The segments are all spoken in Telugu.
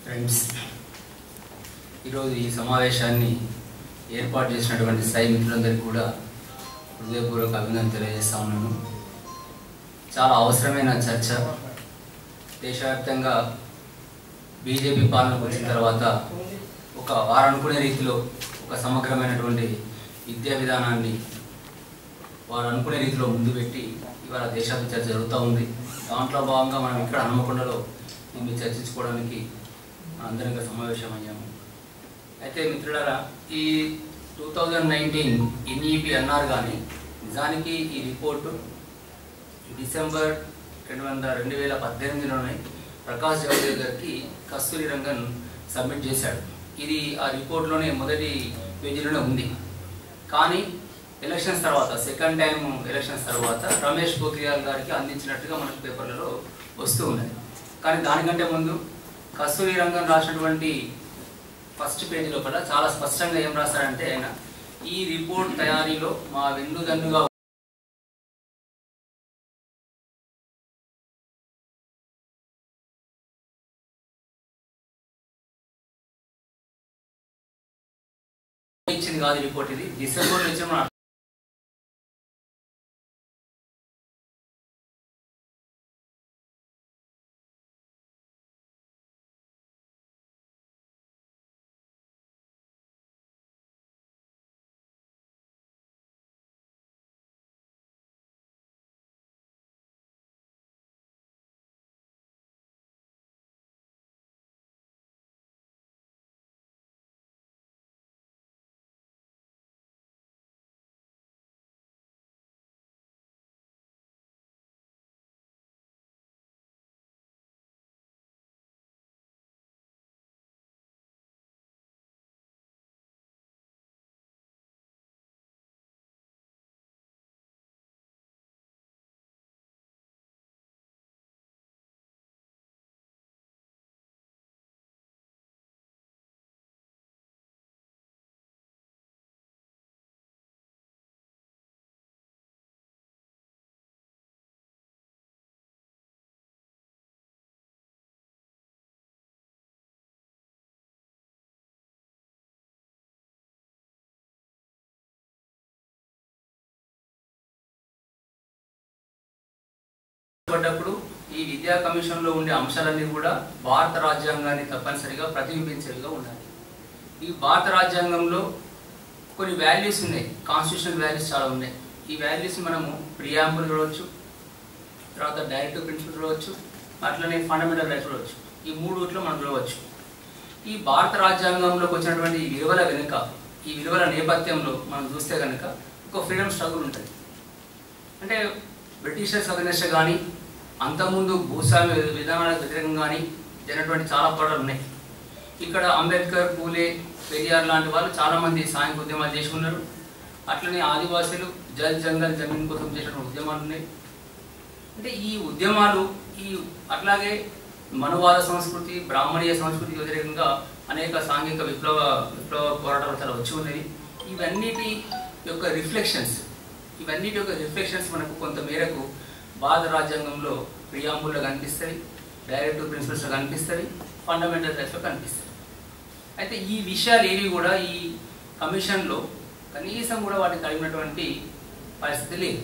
ఫ్రెండ్స్ ఈరోజు ఈ సమావేశాన్ని ఏర్పాటు చేసినటువంటి సాయి మిత్రులందరికీ కూడా హృదయపూర్వక అభినందన తెలియజేస్తా ఉన్నాను చాలా అవసరమైన చర్చ దేశవ్యాప్తంగా బీజేపీ పాలనకు వచ్చిన తర్వాత ఒక వారు అనుకునే రీతిలో ఒక సమగ్రమైనటువంటి విద్యా విధానాన్ని వారు అనుకునే రీతిలో ముందు పెట్టి ఇవాళ దేశాభివృద్ధి చర్చ జరుగుతూ ఉంది దాంట్లో భాగంగా మనం ఇక్కడ హనుమకొండలో దీన్ని చర్చించుకోవడానికి అందరం ఇక్కడ సమావేశమయ్యాము అయితే మిత్రులారా ఈ టూ థౌజండ్ నైన్టీన్ ఎన్ఈపి అన్నారు కానీ నిజానికి ఈ రిపోర్టు డిసెంబర్ రెండు వందల రెండు వేల పద్దెనిమిదిలోనే ప్రకాష్ జవదేకర్కి కస్తూరి రంగన్ సబ్మిట్ చేశాడు ఇది ఆ రిపోర్ట్లోనే మొదటి పేజీలోనే ఉంది కానీ ఎలక్షన్స్ తర్వాత సెకండ్ టైం ఎలక్షన్స్ తర్వాత రమేష్ పోఖ్రియాల్ గారికి అందించినట్టుగా మనకు పేపర్లలో వస్తూ ఉన్నది కానీ దానికంటే ముందు కస్తూరి రంగన్ రాసినటువంటి ఫస్ట్ పేజీ లోపల చాలా స్పష్టంగా ఏం రాశారంటే ఆయన ఈ రిపోర్ట్ తయారీలో మా వెన్నుదన్నుగా ఇచ్చింది కాదు రిపోర్ట్ ఇది డిసెంబర్ నుంచి మన పడ్డప్పుడు ఈ విద్యా కమిషన్లో ఉండే అంశాలన్నీ కూడా భారత రాజ్యాంగాన్ని తప్పనిసరిగా ప్రతిబింబించేవిగా ఉండాలి ఈ భారత రాజ్యాంగంలో కొన్ని వాల్యూస్ ఉన్నాయి కాన్స్టిట్యూషనల్ వాల్యూస్ చాలా ఉన్నాయి ఈ వాల్యూస్ మనము ప్రియాంబుల్ చూడవచ్చు తర్వాత డైరెక్టివ్ ప్రిన్సిపల్ చూడవచ్చు అట్లనే ఫండమెంటల్ రైట్స్ చూడవచ్చు ఈ మూడుట్లో మనం చూడవచ్చు ఈ భారత రాజ్యాంగంలోకి వచ్చినటువంటి ఈ విలువల వెనుక ఈ విలువల నేపథ్యంలో మనం చూస్తే కనుక ఒక ఫ్రీడమ్ స్ట్రగుల్ ఉంటుంది అంటే బ్రిటిషర్స్ అగనెస్ట్ కానీ అంతకుముందు భూస్వామ్య విధానాలకు వ్యతిరేకంగా కానీ జరిగినటువంటి చాలా పోరాటాలు ఉన్నాయి ఇక్కడ అంబేద్కర్ పూలే పెరియార్ లాంటి వాళ్ళు చాలామంది సాయం ఉద్యమాలు చేసి ఉన్నారు అట్లనే ఆదివాసులు జల్ జంగల్ జమీన్ కోసం చేసిన ఉద్యమాలు ఉన్నాయి అంటే ఈ ఉద్యమాలు ఈ అట్లాగే మనువాద సంస్కృతి బ్రాహ్మణీయ సంస్కృతికి వ్యతిరేకంగా అనేక సాంఘిక విప్లవ విప్లవ పోరాటాలు చాలా వచ్చి ఉన్నాయి ఇవన్నిటి యొక్క రిఫ్లెక్షన్స్ ఇవన్నిటి యొక్క రిఫ్లెక్షన్స్ మనకు కొంత మేరకు భారత రాజ్యాంగంలో ప్రియాంబుల్లో కనిపిస్తాయి డైరెక్టివ్ ప్రిన్సిపల్స్లో కనిపిస్తాయి ఫండమెంటల్ రైట్స్లో కనిపిస్తాయి అయితే ఈ విషయాలు ఏవి కూడా ఈ కమిషన్లో కనీసం కూడా వాటికి కలిగినటువంటి పరిస్థితి లేదు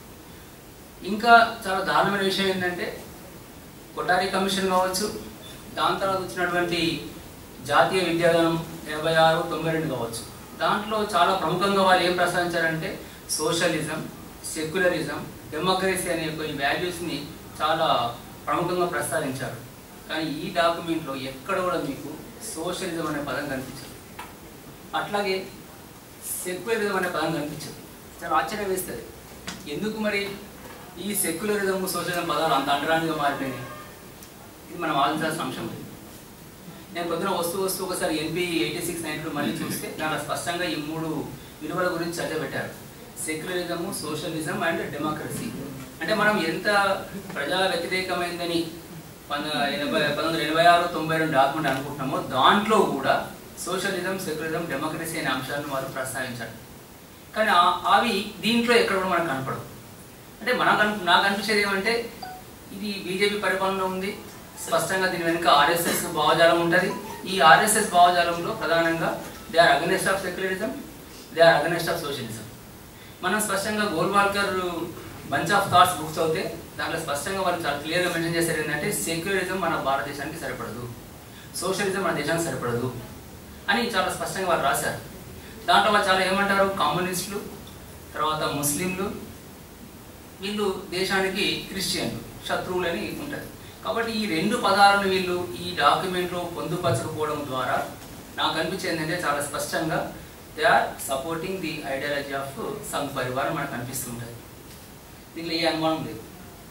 ఇంకా చాలా దారుణమైన విషయం ఏంటంటే కొటారి కమిషన్ కావచ్చు దాని తర్వాత వచ్చినటువంటి జాతీయ విద్యాదానం ఎనభై ఆరు తొంభై రెండు కావచ్చు దాంట్లో చాలా ప్రముఖంగా వాళ్ళు ఏం ప్రస్తావించారంటే సోషలిజం సెక్యులరిజం డెమోక్రసీ అనే కొన్ని వాల్యూస్ని చాలా ప్రముఖంగా ప్రస్తావించారు కానీ ఈ డాక్యుమెంట్లో ఎక్కడ కూడా మీకు సోషలిజం అనే పదం కనిపించదు అట్లాగే సెక్యులరిజం అనే పదం కనిపించదు చాలా ఆశ్చర్యం వేస్తుంది ఎందుకు మరి ఈ సెక్యులరిజం సోషలిజం పదాలు అంత అండరానిగా మారిపోయినాయి ఇది మనం ఆలోచించాల్సిన అంశం ఇది నేను పొద్దున వస్తూ వస్తూ ఒకసారి ఎన్పి ఎయిటీ సిక్స్ నైన్ మళ్ళీ చూస్తే దాంట్లో స్పష్టంగా ఈ మూడు విలువల గురించి చర్చ పెట్టారు సెక్యులరిజము సోషలిజం అండ్ డెమోక్రసీ అంటే మనం ఎంత ప్రజా వ్యతిరేకమైందని పంద ఎనభై పంతొమ్మిది వందల ఎనభై ఆరు తొంభై రెండు డాక్యుమెంట్ అనుకుంటున్నామో దాంట్లో కూడా సోషలిజం సెక్యులరిజం డెమోక్రసీ అనే అంశాలను వారు ప్రస్తావించారు కానీ ఆ- అవి దీంట్లో ఎక్కడ కూడా మనకు కనపడవు అంటే మనకు అను- నాకు అనిపించేది ఏమంటే ఇది బీజేపీ పరిపాలన ఉంది స్పష్టంగా దీని వెనుక ఆర్ఎస్ఎస్ భావజాలం ఉంటుంది ఈ ఆర్ఎస్ఎస్ భావజాలంలో ప్రధానంగా they are against of secularism they are against of socialism మనం స్పష్టంగా Golwalkar bunch of thoughts books అవుతే దాంట్లో స్పష్టంగా వాళ్ళు చాలా క్లియర్గా మెన్షన్ చేశారు ఏంటంటే సెక్యులరిజం మన భారతదేశానికి సరిపడదు సోషలిజం మన దేశానికి సరిపడదు అని చాలా స్పష్టంగా వాళ్ళు రాశారు దాంట్లో వాళ్ళు చాలా ఏమంటారు కమ్యూనిస్టులు తర్వాత ముస్లింలు వీళ్ళు దేశానికి క్రిస్టియన్లు శత్రువులని ఉంటుంది కాబట్టి ఈ రెండు పదాలను వీళ్ళు ఈ డాక్యుమెంట్లో పొందుపరచకపోవడం ద్వారా నాకు అనిపించేది ఏంటంటే చాలా స్పష్టంగా they are supporting the ideology of Sangh పరివారం మనకు అనిపిస్తుంటుంది దీంట్లో ఏ అనుమానం లేదు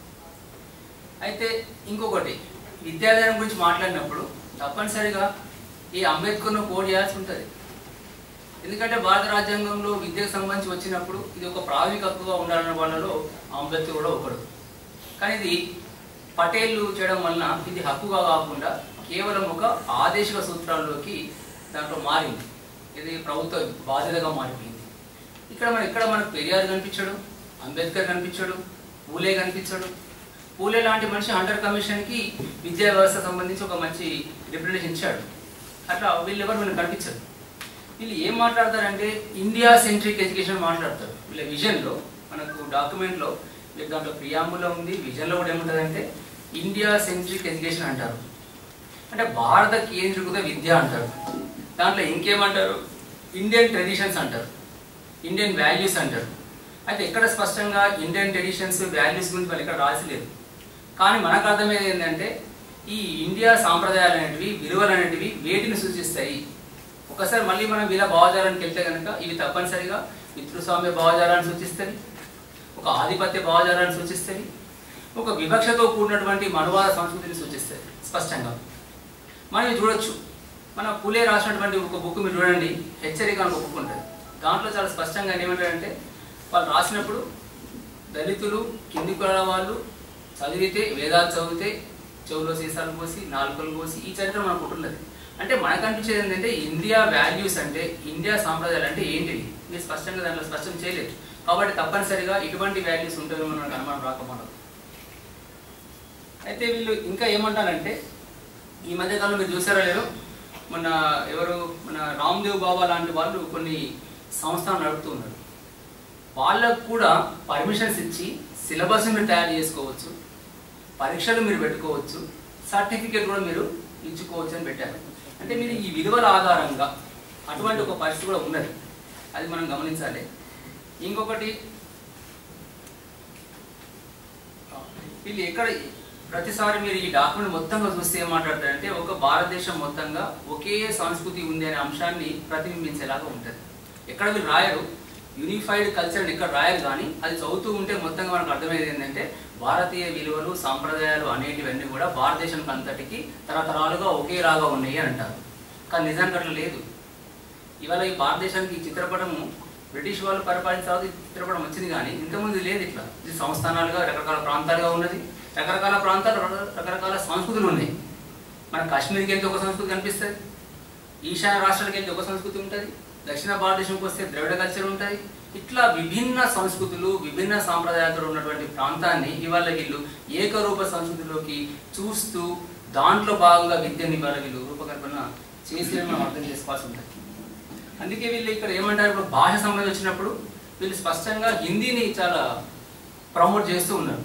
అయితే ఇంకొకటి విద్యాదానం గురించి మాట్లాడినప్పుడు తప్పనిసరిగా ఈ అంబేద్కర్ను కోడ్ చేయాల్సి ఉంటుంది ఎందుకంటే భారత రాజ్యాంగంలో విద్యకు సంబంధించి వచ్చినప్పుడు ఇది ఒక ప్రాథమిక హక్కుగా ఉండాలన్న వాళ్ళలో అంబేద్కర్ కూడా ఒకడు కానీ ఇది పటేళ్ళు చేయడం వలన ఇది హక్కుగా కాకుండా కేవలం ఒక ఆదేశిక సూత్రాల్లోకి దాంట్లో మారింది ఇది ప్రభుత్వ బాధ్యతగా మారిపోయింది ఇక్కడ మన ఇక్కడ మనకు పెరియార్ కనిపించడు అంబేద్కర్ కనిపించడు పూలే కనిపించడు పూలే లాంటి మనిషి హంటర్ కమిషన్కి విద్యా వ్యవస్థ సంబంధించి ఒక మంచి రిప్రజెంటేషన్ ఇచ్చాడు అట్లా వీళ్ళు ఎవరు వీళ్ళు కనిపించరు వీళ్ళు ఏం మాట్లాడతారంటే ఇండియా సెంట్రిక్ ఎడ్యుకేషన్ మాట్లాడతారు వీళ్ళ విజన్లో మనకు డాక్యుమెంట్లో వీళ్ళ దాంట్లో ప్రియాంబులో ఉంది విజన్లో కూడా ఏముంటుందంటే ఇండియా సెంట్రిక్ ఎడ్యుకేషన్ అంటారు అంటే భారత కేంద్రీకృత విద్య అంటారు దాంట్లో ఇంకేమంటారు ఇండియన్ ట్రెడిషన్స్ అంటారు ఇండియన్ వాల్యూస్ అంటారు అయితే ఎక్కడ స్పష్టంగా ఇండియన్ ట్రెడిషన్స్ వాల్యూస్ గురించి వాళ్ళు ఇక్కడ రాసలేదు కానీ మనకు అర్థమయ్యేది ఏంటంటే ఈ ఇండియా సాంప్రదాయాలు అనేటివి విలువలు అనేటివి వేటిని సూచిస్తాయి ఒకసారి మళ్ళీ మనం వీళ్ళ భావజాలానికి వెళ్తే కనుక ఇవి తప్పనిసరిగా పితృస్వామ్య భావజాలాన్ని సూచిస్తుంది ఒక ఆధిపత్య భావజాలాన్ని సూచిస్తుంది ఒక వివక్షతో కూడినటువంటి మనువాద సంస్కృతిని సూచిస్తుంది స్పష్టంగా మనం ఇది చూడొచ్చు మన పులే రాసినటువంటి ఒక బుక్ మీరు చూడండి హెచ్చరిక అని ఒక బుక్ ఉంటుంది దాంట్లో చాలా స్పష్టంగా ఆయన ఏమంటారంటే వాళ్ళు రాసినప్పుడు దళితులు కింది కులాల వాళ్ళు చదివితే వేదాలు చదివితే చెవులో సీసాలు పోసి నాలుకలు పోసి ఈ చరిత్ర మనకు ఉంటున్నది అంటే మనకు అనిపించేది ఏంటంటే ఇండియా వాల్యూస్ అంటే ఇండియా సాంప్రదాయాలు అంటే ఏంటివి మీరు స్పష్టంగా దాంట్లో స్పష్టం చేయలేదు కాబట్టి తప్పనిసరిగా ఇటువంటి వాల్యూస్ ఉంటాయో మనకు అనుమానం రాకపోవడం అయితే వీళ్ళు ఇంకా ఏమంటారంటే ఈ మధ్య కాలంలో మీరు చూసారో లేదో మన ఎవరు మన రామ్దేవ్ బాబా లాంటి వాళ్ళు కొన్ని సంస్థలు నడుపుతూ ఉన్నారు వాళ్ళకు కూడా పర్మిషన్స్ ఇచ్చి సిలబస్ మీరు తయారు చేసుకోవచ్చు పరీక్షలు మీరు పెట్టుకోవచ్చు సర్టిఫికేట్ కూడా మీరు ఇచ్చుకోవచ్చు అని పెట్టారు అంటే మీరు ఈ విలువల ఆధారంగా అటువంటి ఒక పరిస్థితి కూడా ఉన్నది అది మనం గమనించాలి ఇంకొకటి వీళ్ళు ఎక్కడ ప్రతిసారి మీరు ఈ డాక్యుమెంట్ మొత్తంగా చూస్తే ఏం మాట్లాడతారంటే ఒక భారతదేశం మొత్తంగా ఒకే సంస్కృతి ఉంది అనే అంశాన్ని ప్రతిబింబించేలాగా ఉంటుంది ఎక్కడ వీళ్ళు రాయరు యూనిఫైడ్ కల్చర్ని ఎక్కడ రాయరు కానీ అది చదువుతూ ఉంటే మొత్తంగా మనకు అర్థమయ్యేది ఏంటంటే భారతీయ విలువలు సాంప్రదాయాలు అనేటివన్నీ కూడా భారతదేశం అంతటికి తరతరాలుగా ఒకేలాగా ఉన్నాయి అని అంటారు కానీ నిజానికి అట్లా లేదు ఇవాళ ఈ భారతదేశానికి ఈ చిత్రపటము బ్రిటిష్ వాళ్ళు పరిపాలించిన తర్వాత ఈ చిత్రపటం వచ్చింది కానీ ఇంతకుముందు లేదు ఇట్లా ఇది సంస్థానాలుగా రకరకాల ప్రాంతాలుగా ఉన్నది రకరకాల ప్రాంతాలు రక- రకరకాల సంస్కృతులు ఉన్నాయి మన కాశ్మీర్కి వెళ్తే ఒక సంస్కృతి కనిపిస్తుంది ఈశాన్య రాష్ట్రాలకు వెళ్తే ఒక సంస్కృతి ఉంటుంది దక్షిణ భారతదేశంకి వస్తే ద్రవిడ కల్చర్ ఉంటుంది ఇట్లా విభిన్న సంస్కృతులు విభిన్న సాంప్రదాయాలతో ఉన్నటువంటి ప్రాంతాన్ని ఇవాళ వీళ్ళు ఏకరూప సంస్కృతిలోకి చూస్తూ దాంట్లో భాగంగా విద్యని ఇవాళ వీళ్ళు రూపకల్పన చేసి మనం అర్థం చేసుకోవాల్సి ఉంటుంది అందుకే వీళ్ళు ఇక్కడ ఏమంటారు ఇప్పుడు భాష సంబంధం వచ్చినప్పుడు వీళ్ళు స్పష్టంగా హిందీని చాలా ప్రమోట్ చేస్తూ ఉన్నారు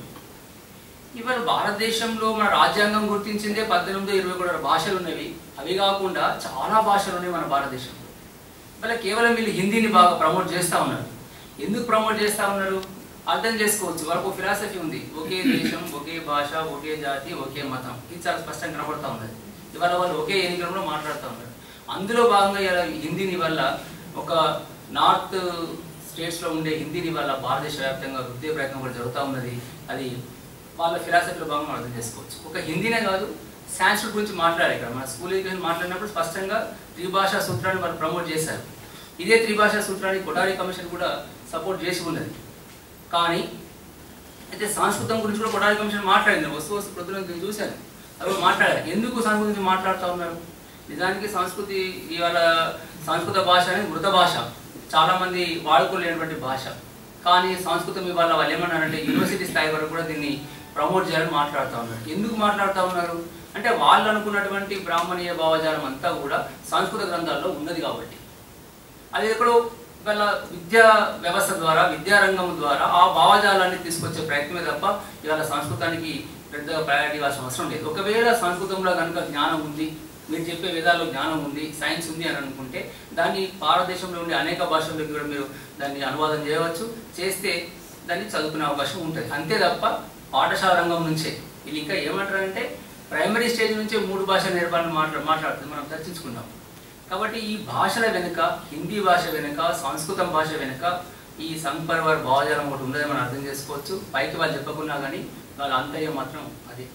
ఇవాళ భారతదేశంలో మన రాజ్యాంగం గుర్తించిందే పద్దెనిమిది ఇరవై కూడా భాషలు ఉన్నవి అవి కాకుండా చాలా భాషలు ఉన్నాయి మన భారతదేశంలో ఇవాళ కేవలం వీళ్ళు హిందీని బాగా ప్రమోట్ చేస్తూ ఉన్నారు ఎందుకు ప్రమోట్ చేస్తూ ఉన్నారు అర్థం చేసుకోవచ్చు వాళ్ళకు ఫిలాసఫీ ఉంది ఒకే దేశం ఒకే భాష ఒకే జాతి ఒకే మతం ఇది చాలా స్పష్టంగా కనబడతా ఉన్నది ఇవాళ వాళ్ళు ఒకే ఎన్నికలలో మాట్లాడుతూ ఉన్నారు అందులో భాగంగా ఇలా హిందీని వల్ల ఒక నార్త్ స్టేట్స్లో ఉండే హిందీని వల్ల భారతదేశ వ్యాప్తంగా వృద్ధి ప్రయత్నం కూడా జరుగుతూ ఉన్నది అది వాళ్ళ ఫిలాసఫీలో భాగంగా మనం అర్థం చేసుకోవచ్చు ఒక హిందీనే కాదు సాంస్క్రిట్ గురించి మాట్లాడారు ఇక్కడ మన స్కూల్ ఎడ్యుకేషన్ మాట్లాడినప్పుడు స్పష్టంగా త్రిభాషా సూత్రాన్ని వాళ్ళు ప్రమోట్ చేశారు ఇదే త్రిభాషా సూత్రాన్ని కొడారి కమిషన్ కూడా సపోర్ట్ చేసి ఉన్నది కానీ అయితే సంస్కృతం గురించి కూడా కొడాలి కమిషన్ మాట్లాడింది వస్తు వస్తు ప్రొద్దున నేను చూశాను అవి మాట్లాడారు ఎందుకు సంస్కృతి గురించి మాట్లాడుతూ ఉన్నారు నిజానికి సంస్కృతి ఇవాళ సంస్కృత భాష అనేది మృత భాష చాలా మంది వాడుకోలేనటువంటి భాష కానీ సంస్కృతం ఇవాళ వాళ్ళు ఏమన్నారంటే యూనివర్సిటీ స్థాయి వరకు కూడా దీన్ని ప్రమోట్ చేయాలని మాట్లాడుతూ ఉన్నారు ఎందుకు మాట్లాడుతూ ఉన్నారు అంటే వాళ్ళు అనుకున్నటువంటి బ్రాహ్మణీయ భావజాలం అంతా కూడా సంస్కృత గ్రంథాల్లో ఉన్నది కాబట్టి అది ఎక్కడో వాళ్ళ విద్యా వ్యవస్థ ద్వారా విద్యారంగం ద్వారా ఆ భావజాలాన్ని తీసుకొచ్చే ప్రయత్నమే తప్ప ఇవాళ సంస్కృతానికి పెద్దగా ప్రయారిటీ ఇవ్వాల్సిన అవసరం లేదు ఒకవేళ సంస్కృతంలో కనుక జ్ఞానం ఉంది మీరు చెప్పే వేదాల్లో జ్ఞానం ఉంది సైన్స్ ఉంది అని అనుకుంటే దాన్ని భారతదేశంలో ఉండే అనేక భాషల్లోకి కూడా మీరు దాన్ని అనువాదం చేయవచ్చు చేస్తే దాన్ని చదువుకునే అవకాశం ఉంటుంది అంతే తప్ప పాఠశాల రంగం నుంచే వీళ్ళు ఇంకా ఏమంటారంటే ప్రైమరీ స్టేజ్ నుంచే మూడు భాషలు నేర్పాలని మాట్లా మాట్లాడుతుంది మనం చర్చించుకున్నాం కాబట్టి ఈ భాషల వెనుక హిందీ భాష వెనుక సంస్కృతం భాష వెనుక ఈ సంఘ్ పరివార్ భావజాలం ఒకటి ఉందని మనం అర్థం చేసుకోవచ్చు పైకి వాళ్ళు చెప్పకున్నా కానీ వాళ్ళ అంతర్యం మాత్రం అదే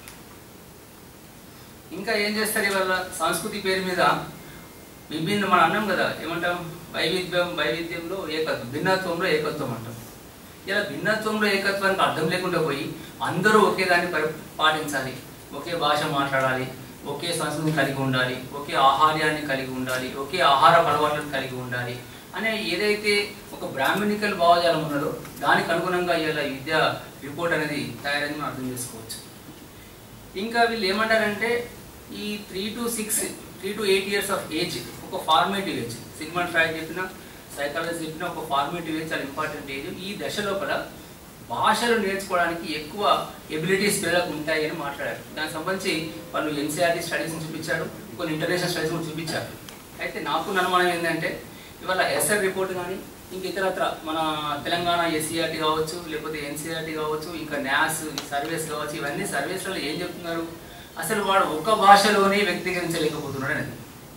ఇంకా ఏం చేస్తారు ఇవాళ సంస్కృతి పేరు మీద విభిన్న మనం అన్నాం కదా ఏమంటాం వైవిధ్యం వైవిధ్యంలో ఏకత్వం భిన్నత్వంలో ఏకత్వం అంటాం ఇలా భిన్నత్వంలో ఏకత్వానికి అర్థం లేకుండా పోయి అందరూ ఒకే దాన్ని పరి- పాటించాలి ఒకే భాష మాట్లాడాలి ఒకే సంస్కృతి కలిగి ఉండాలి ఒకే ఆహార్యాన్ని కలిగి ఉండాలి ఒకే ఆహార అలవాట్లను కలిగి ఉండాలి అనే ఏదైతే ఒక బ్రాహ్మణికల్ భావజాలం ఉన్నదో దానికి అనుగుణంగా ఇలా విద్యా రిపోర్ట్ అనేది తయారైంది మనం అర్థం చేసుకోవచ్చు ఇంకా వీళ్ళు ఏమంటారంటే ఈ three to six three to eight years of age ఒక ఫార్మేటివ్ ఏజ్ సిగ్మండ్ ఫ్రాయిడ్ చెప్పిన సైకాలజీ చెప్పిన ఒక ఫార్మేటివ్ ఏజ్ చాలా ఇంపార్టెంట్ ఏజ్ ఈ దశ లోపల భాషలు నేర్చుకోవడానికి ఎక్కువ ఎబిలిటీస్ పిల్లలకు ఉంటాయి అని మాట్లాడారు దానికి సంబంధించి వాళ్ళు ఎన్సీఆర్టీ స్టడీస్ చూపించారు కొన్ని ఇంటర్నేషనల్ స్టడీస్ కూడా చూపించారు అయితే నాకు అనుమానం ఏంటంటే ఇవాళ ఎస్ఆర్ రిపోర్ట్ కానీ ఇంక ఇతరత్ర మన తెలంగాణ ఎస్సీఆర్టీ కావచ్చు లేకపోతే ఎన్సీఆర్టీ కావచ్చు ఇంకా న్యాస్ సర్వీస్ కావచ్చు ఇవన్నీ సర్వీస్లలో ఏం చెప్తున్నారు అసలు వాడు ఒక భాషలోనే వ్యక్తీకరించలేకపోతున్నాడు అనేది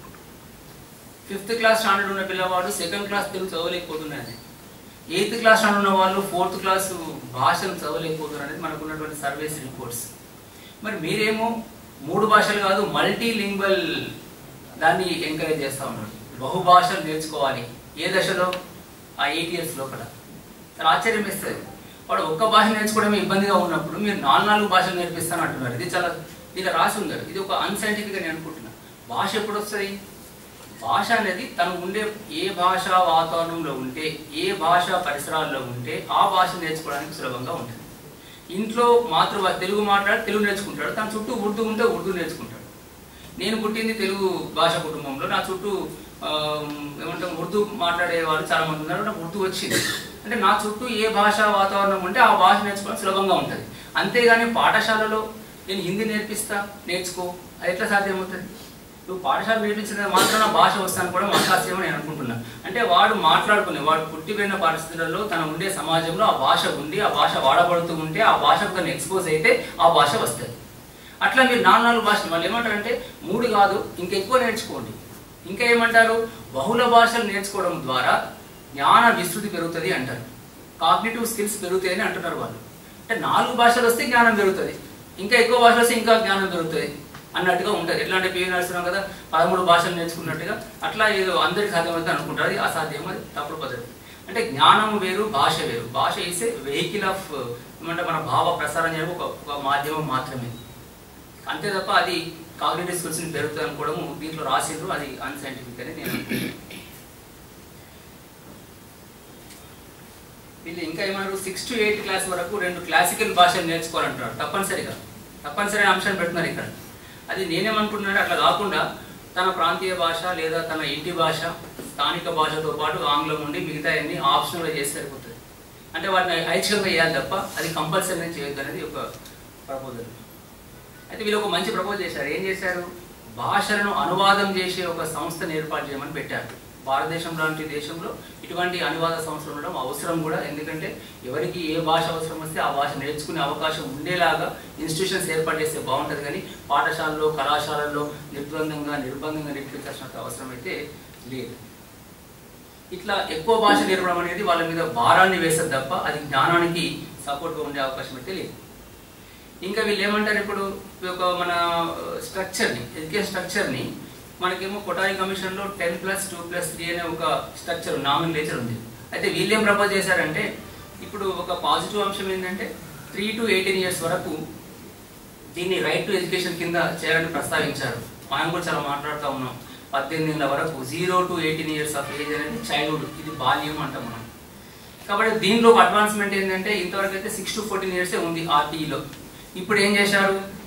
ఫిఫ్త్ క్లాస్ స్టాండర్డ్ ఉన్న పిల్లవాడు సెకండ్ క్లాస్ తెలుగు చదవలేకపోతున్నాడు ఎయిత్ క్లాస్ స్టాండర్డ్ ఉన్న వాళ్ళు ఫోర్త్ క్లాస్ భాషను చదవలేకపోతున్నారు అనేది మనకు ఉన్నటువంటి సర్వీస్ రిపోర్ట్స్ మరి మీరేమో మూడు భాషలు కాదు మల్టీ లింగ్వల్ దాన్ని ఎంకరేజ్ చేస్తూ ఉన్నారు బహుభాషలు నేర్చుకోవాలి ఏ దశలో ఆ ఎయిట్ ఇయర్స్ లోపల చాలా ఆశ్చర్యం వేస్తుంది వాడు ఒక్క భాష నేర్చుకోవడమే ఇబ్బందిగా ఉన్నప్పుడు మీరు నాలుగు నాలుగు భాషలు నేర్పిస్తాను అంటున్నారు ఇది చాలా దీనిలో రాసి ఉంది ఇది ఒక అన్సైంటిఫిక్ నేను అనుకుంటున్నా భాష ఎప్పుడు వస్తుంది భాష అనేది తను ఉండే ఏ భాష వాతావరణంలో ఉంటే ఏ భాష పరిసరాల్లో ఉంటే ఆ భాష నేర్చుకోవడానికి సులభంగా ఉంటుంది ఇంట్లో మాతృభాష తెలుగు మాట్లాడి తెలుగు నేర్చుకుంటాడు తన చుట్టూ ఉర్దూ ఉంటే ఉర్దూ నేర్చుకుంటాడు నేను పుట్టింది తెలుగు భాష కుటుంబంలో నా చుట్టూ ఆ, ఏమంటాం ఉర్దూ మాట్లాడే వాళ్ళు చాలా మంది ఉన్నారు నాకు ఉర్దూ వచ్చింది అంటే నా చుట్టూ ఏ భాష వాతావరణం ఉంటే ఆ భాష నేర్చుకోవడం సులభంగా ఉంటుంది అంతేగాని పాఠశాలలో నేను హిందీ నేర్పిస్తా నేర్చుకో అది ఎట్లా సాధ్యమవుతుంది నువ్వు పాఠశాల నేర్పించిన మాత్రం భాష వస్తాను కూడా అసాధ్యం నేను అనుకుంటున్నా అంటే వాడు మాట్లాడుకునే వాడు పుట్టిపోయిన పరిస్థితులలో తన ఉండే సమాజంలో ఆ భాష ఉంది ఆ భాష వాడబడుతూ ఉంటే ఆ భాషకు తను ఎక్స్పోజ్ అయితే ఆ భాష వస్తుంది అట్లా మీరు నాలుగు నాలుగు భాషలు వాళ్ళు ఏమంటారంటే మూడు కాదు ఇంకెక్కువ నేర్చుకోండి ఇంకా ఏమంటారు బహుళ భాషలు నేర్చుకోవడం ద్వారా జ్ఞాన విస్తృతి పెరుగుతుంది అంటారు కాగ్నిటివ్ స్కిల్స్ పెరుగుతాయని అంటున్నారు వాళ్ళు అంటే నాలుగు భాషలు వస్తే జ్ఞానం పెరుగుతుంది ఇంకా ఎక్కువ భాషలు వస్తే ఇంకా జ్ఞానం పెరుగుతుంది అన్నట్టుగా ఉంటుంది ఎట్లా అంటే పివి నడుస్తున్నాం కదా పదమూడు భాషలు నేర్చుకున్నట్టుగా అట్లా ఏదో అందరికి సాధ్యమవుతుంది అనుకుంటారు అది అసాధ్యం అది తప్పుడు పద్ధతి అంటే జ్ఞానం వేరు భాష వేరు భాష ఈసే వెహికల్ ఆఫ్ ఏమంటే మన భావ ప్రసారం చేయడం ఒక ఒక మాధ్యమం మాత్రమే అంతే తప్ప అది కాగ్నేటివ్ స్కిల్స్ ని పెరుగుతుంది అనుకోవడము దీంట్లో రాసిండ్రు అది అన్సైంటిఫిక్ అని నేను అనుకుంటున్నాను. వీళ్ళు ఇంకా ఏమన్నారు సిక్స్ టు ఎయిత్ క్లాస్ వరకు రెండు క్లాసికల్ భాషలు నేర్చుకోవాలంటున్నారు తప్పనిసరిగా తప్పనిసరి అంశాన్ని పెడుతున్నారు ఇక్కడ అది నేనేమనుకుంటున్నాను అట్లా కాకుండా తన ప్రాంతీయ భాష లేదా తన ఇంటి భాష స్థానిక భాషతో పాటు ఆంగ్లం ఉండి మిగతా అన్ని ఆప్షనల్గా చేస్తే సరిపోతుంది అంటే వాటిని ఐచ్ఛికంగా చేయాలి తప్ప అది కంపల్సరీగా చేయొద్దు అనేది ఒక ప్రపోజల్ అయితే వీళ్ళు ఒక మంచి ప్రపోజ్ చేశారు ఏం చేశారు భాషలను అనువాదం చేసే ఒక సంస్థను ఏర్పాటు చేయమని పెట్టారు భారతదేశం లాంటి దేశంలో ఇటువంటి అనువాద సంస్థలు ఉండడం అవసరం కూడా ఎందుకంటే ఎవరికి ఏ భాష అవసరం వస్తే ఆ భాష నేర్చుకునే అవకాశం ఉండేలాగా ఇన్స్టిట్యూషన్స్ ఏర్పాటు చేస్తే బాగుంటుంది కానీ పాఠశాలలో కళాశాలల్లో నిర్బంధంగా నిర్బంధంగా నేర్పించాల్సిన అవసరం అయితే లేదు ఇట్లా ఎక్కువ భాష నేర్పడం అనేది వాళ్ళ మీద భారాన్ని వేస్తుంది తప్ప అది జ్ఞానానికి సపోర్ట్గా ఉండే అవకాశం అయితే లేదు ఇంకా వీళ్ళు ఏమంటారు ఇప్పుడు ఈ ఒక మన స్ట్రక్చర్ని ఎడ్యుకేషన్ స్ట్రక్చర్ని మనకేమో కొటారి కమిషన్లో ten plus two plus three అనే ఒక స్ట్రక్చర్ నామినేచర్ ఉంది అయితే వీళ్ళు ఏం ప్రపోజ్ చేశారంటే ఇప్పుడు ఒక పాజిటివ్ అంశం ఏంటంటే త్రీ టు ఎయిటీన్ ఇయర్స్ వరకు దీన్ని రైట్ టు ఎడ్యుకేషన్ కింద చేయాలని ప్రస్తావించారు మనం కూడా చాలా మాట్లాడుతూ ఉన్నాం పద్దెనిమిది ఏళ్ళ వరకు zero to eighteen years of age అనేది చైల్డ్హుడ్ ఇది బాల్యం అంటాం మనం కాబట్టి దీనిలో అడ్వాన్స్మెంట్ ఏంటంటే ఇంతవరకు అయితే సిక్స్ టు ఫోర్టీన్ ఇయర్సే ఉంది ఆర్టీఈలో ఇప్పుడు ఏం చేశారు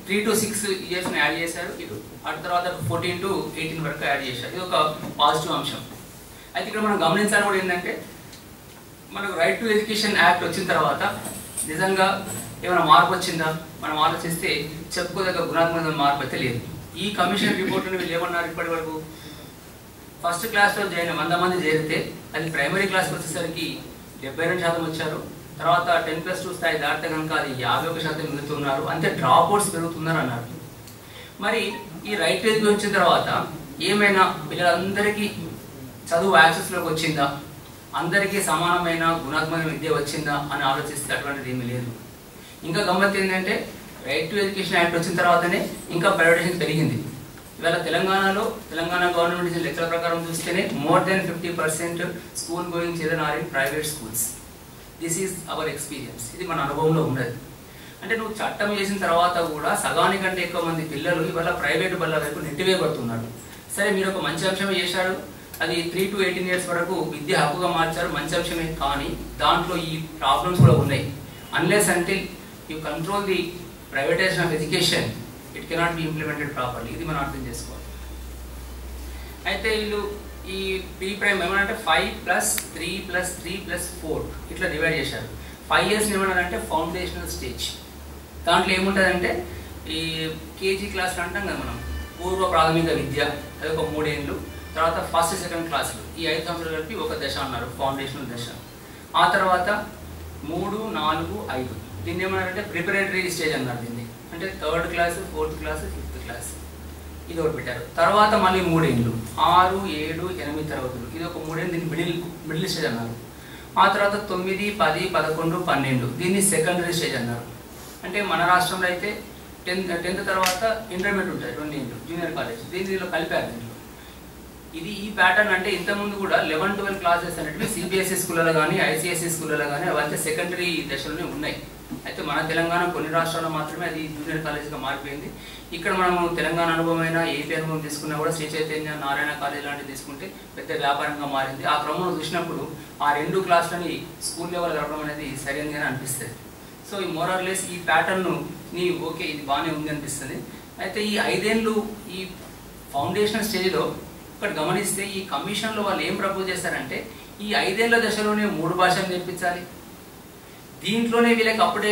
త్రీ టు సిక్స్ ఇయర్స్ని యాడ్ చేశారు ఇటు అటు తర్వాత ఫోర్టీన్ టు ఎయిటీన్ వరకు యాడ్ చేశారు ఇది ఒక పాజిటివ్ అంశం అయితే ఇక్కడ మనం గమనించాలి కూడా ఏంటంటే మనకు రైట్ టు ఎడ్యుకేషన్ యాక్ట్ వచ్చిన తర్వాత నిజంగా ఏమైనా మార్పు వచ్చిందా మనం ఆలోచిస్తే చెప్పుకోదగ్గ గుణాత్మక మార్పు అయితే లేదు ఈ కమిషన్ రిపోర్ట్ని వీళ్ళు ఏమన్నారు ఇప్పటి వరకు ఫస్ట్ క్లాస్లో జాయిన్ వంద మంది చేరితే అది ప్రైమరీ క్లాస్కి వచ్చేసరికి డెబ్బై రెండు శాతం వచ్చారు తర్వాత టెన్ ప్లస్ టూ స్థాయి దాటితే కనుక అది యాభై ఒక శాతం మిగులుతున్నారు అంతే డ్రాప్ అవుట్స్ పెరుగుతున్నారు అన్నారు మరి ఈ రైట్ టు ఎడ్యుకేషన్ వచ్చిన తర్వాత ఏమైనా పిల్లలందరికీ చదువు యాక్సెస్లోకి వచ్చిందా అందరికీ సమానమైన గుణాత్మక విద్య వచ్చిందా అని ఆలోచిస్తే అటువంటిది ఏమీ లేదు ఇంకా గమ్మత్ ఏంటంటే రైట్ టు ఎడ్యుకేషన్ యాక్ట్ వచ్చిన తర్వాతనే ఇంకా ప్రైవేటైజేషన్ పెరిగింది ఇవాళ తెలంగాణలో తెలంగాణ గవర్నమెంట్ ఇచ్చిన లెక్కల ప్రకారం చూస్తేనే more than fifty percent school going children are in private schools this is our experience ఇది మన అనుభవంలో ఉన్నది అంటే నువ్వు చట్టం చేసిన తర్వాత కూడా సగానికంటే ఎక్కువ మంది పిల్లలు ఇవాళ ప్రైవేట్ బల్ల వైపు నెట్టివేయబడుతున్నారు సరే మీరు ఒక మంచి అంశమే చేశారు అది త్రీ టు ఎయిటీన్ ఇయర్స్ వరకు విద్య హక్కుగా మార్చారు మంచి అంశమే కానీ దాంట్లో ఈ ప్రాబ్లమ్స్ కూడా ఉన్నాయి అన్లెస్ అంటే you control the privatisation of education it cannot be implemented properly ఇది మనం అర్థం చేసుకోవాలి అయితే వీళ్ళు ఈ ప్రీ ప్రైమ్ ఏమనంటే five plus three plus three plus four ఇట్లా డివైడ్ చేశారు ఫైవ్ ఇయర్స్ ఏమన్నారంటే ఫౌండేషనల్ స్టేజ్ దాంట్లో ఏముంటుందంటే ఈ కేజీ క్లాస్లో అంటాం కదా మనం పూర్వ ప్రాథమిక విద్య అది ఒక మూడేళ్ళు తర్వాత ఫస్ట్ సెకండ్ క్లాసులు ఈ ఐదు సంవత్సరాలు కలిపి ఒక దశ అన్నారు ఫౌండేషనల్ దశ ఆ తర్వాత మూడు నాలుగు ఐదు దీన్ని ఏమన్నారంటే ప్రిపరేటరీ స్టేజ్ అన్నారు దీన్ని అంటే third class fourth class fifth class ఇది ఒకటి పెట్టారు తర్వాత మళ్ళీ మూడేళ్ళు ఆరు ఏడు ఎనిమిది తరగతులు ఇది ఒక మూడేళ్ళు దీన్ని మిడిల్ మిడిల్ స్టేజ్ అన్నారు ఆ తర్వాత తొమ్మిది పది పదకొండు పన్నెండు దీన్ని సెకండరీ స్టేజ్ అన్నారు అంటే మన రాష్ట్రంలో అయితే టెన్త్ టెన్త్ తర్వాత ఇంటర్మీడియట్ ఉంటుంది రెండు ఇంటూ జూనియర్ కాలేజ్ దీన్ని దీనిలో కలిపారు దీంట్లో ఇది ఈ ప్యాటర్న్ అంటే ఇంతకుముందు కూడా లెవెన్ ట్వెల్వ్ క్లాసెస్ అనేటివి సిబిఎస్ఈ స్కూళ్ళలో కానీ ఐసిఎస్ఈ స్కూళ్ళలో కానీ అవైతే సెకండరీ దశలోనే ఉన్నాయి అయితే మన తెలంగాణ కొన్ని రాష్ట్రాల్లో మాత్రమే అది జూనియర్ కాలేజ్గా మారిపోయింది ఇక్కడ మనము తెలంగాణ అనుభవమైన ఏపీ అనుభవం తీసుకున్నా కూడా శ్రీ చైతన్య నారాయణ కాలేజ్ లాంటివి తీసుకుంటే పెద్ద వ్యాపారంగా మారింది ఆ క్రమంలో చూసినప్పుడు ఆ రెండు క్లాసులని స్కూల్ లెవెల్ గడపడం అనేది సరైనదిగానే అనిపిస్తుంది సో ఈ మోరార్లెస్ ఈ ప్యాటర్న్ నీ ఓకే ఇది బాగానే ఉంది అనిపిస్తుంది అయితే ఈ ఐదేళ్ళు ఈ ఫౌండేషన్ స్టేజ్లో ఒకటి గమనిస్తే ఈ కమిషన్లో వాళ్ళు ఏం ప్రపోజ్ చేస్తారంటే ఈ ఐదేళ్ల దశలోనే మూడు భాషలు నేర్పించాలి దీంట్లోనే వీళ్ళకి అప్పుడే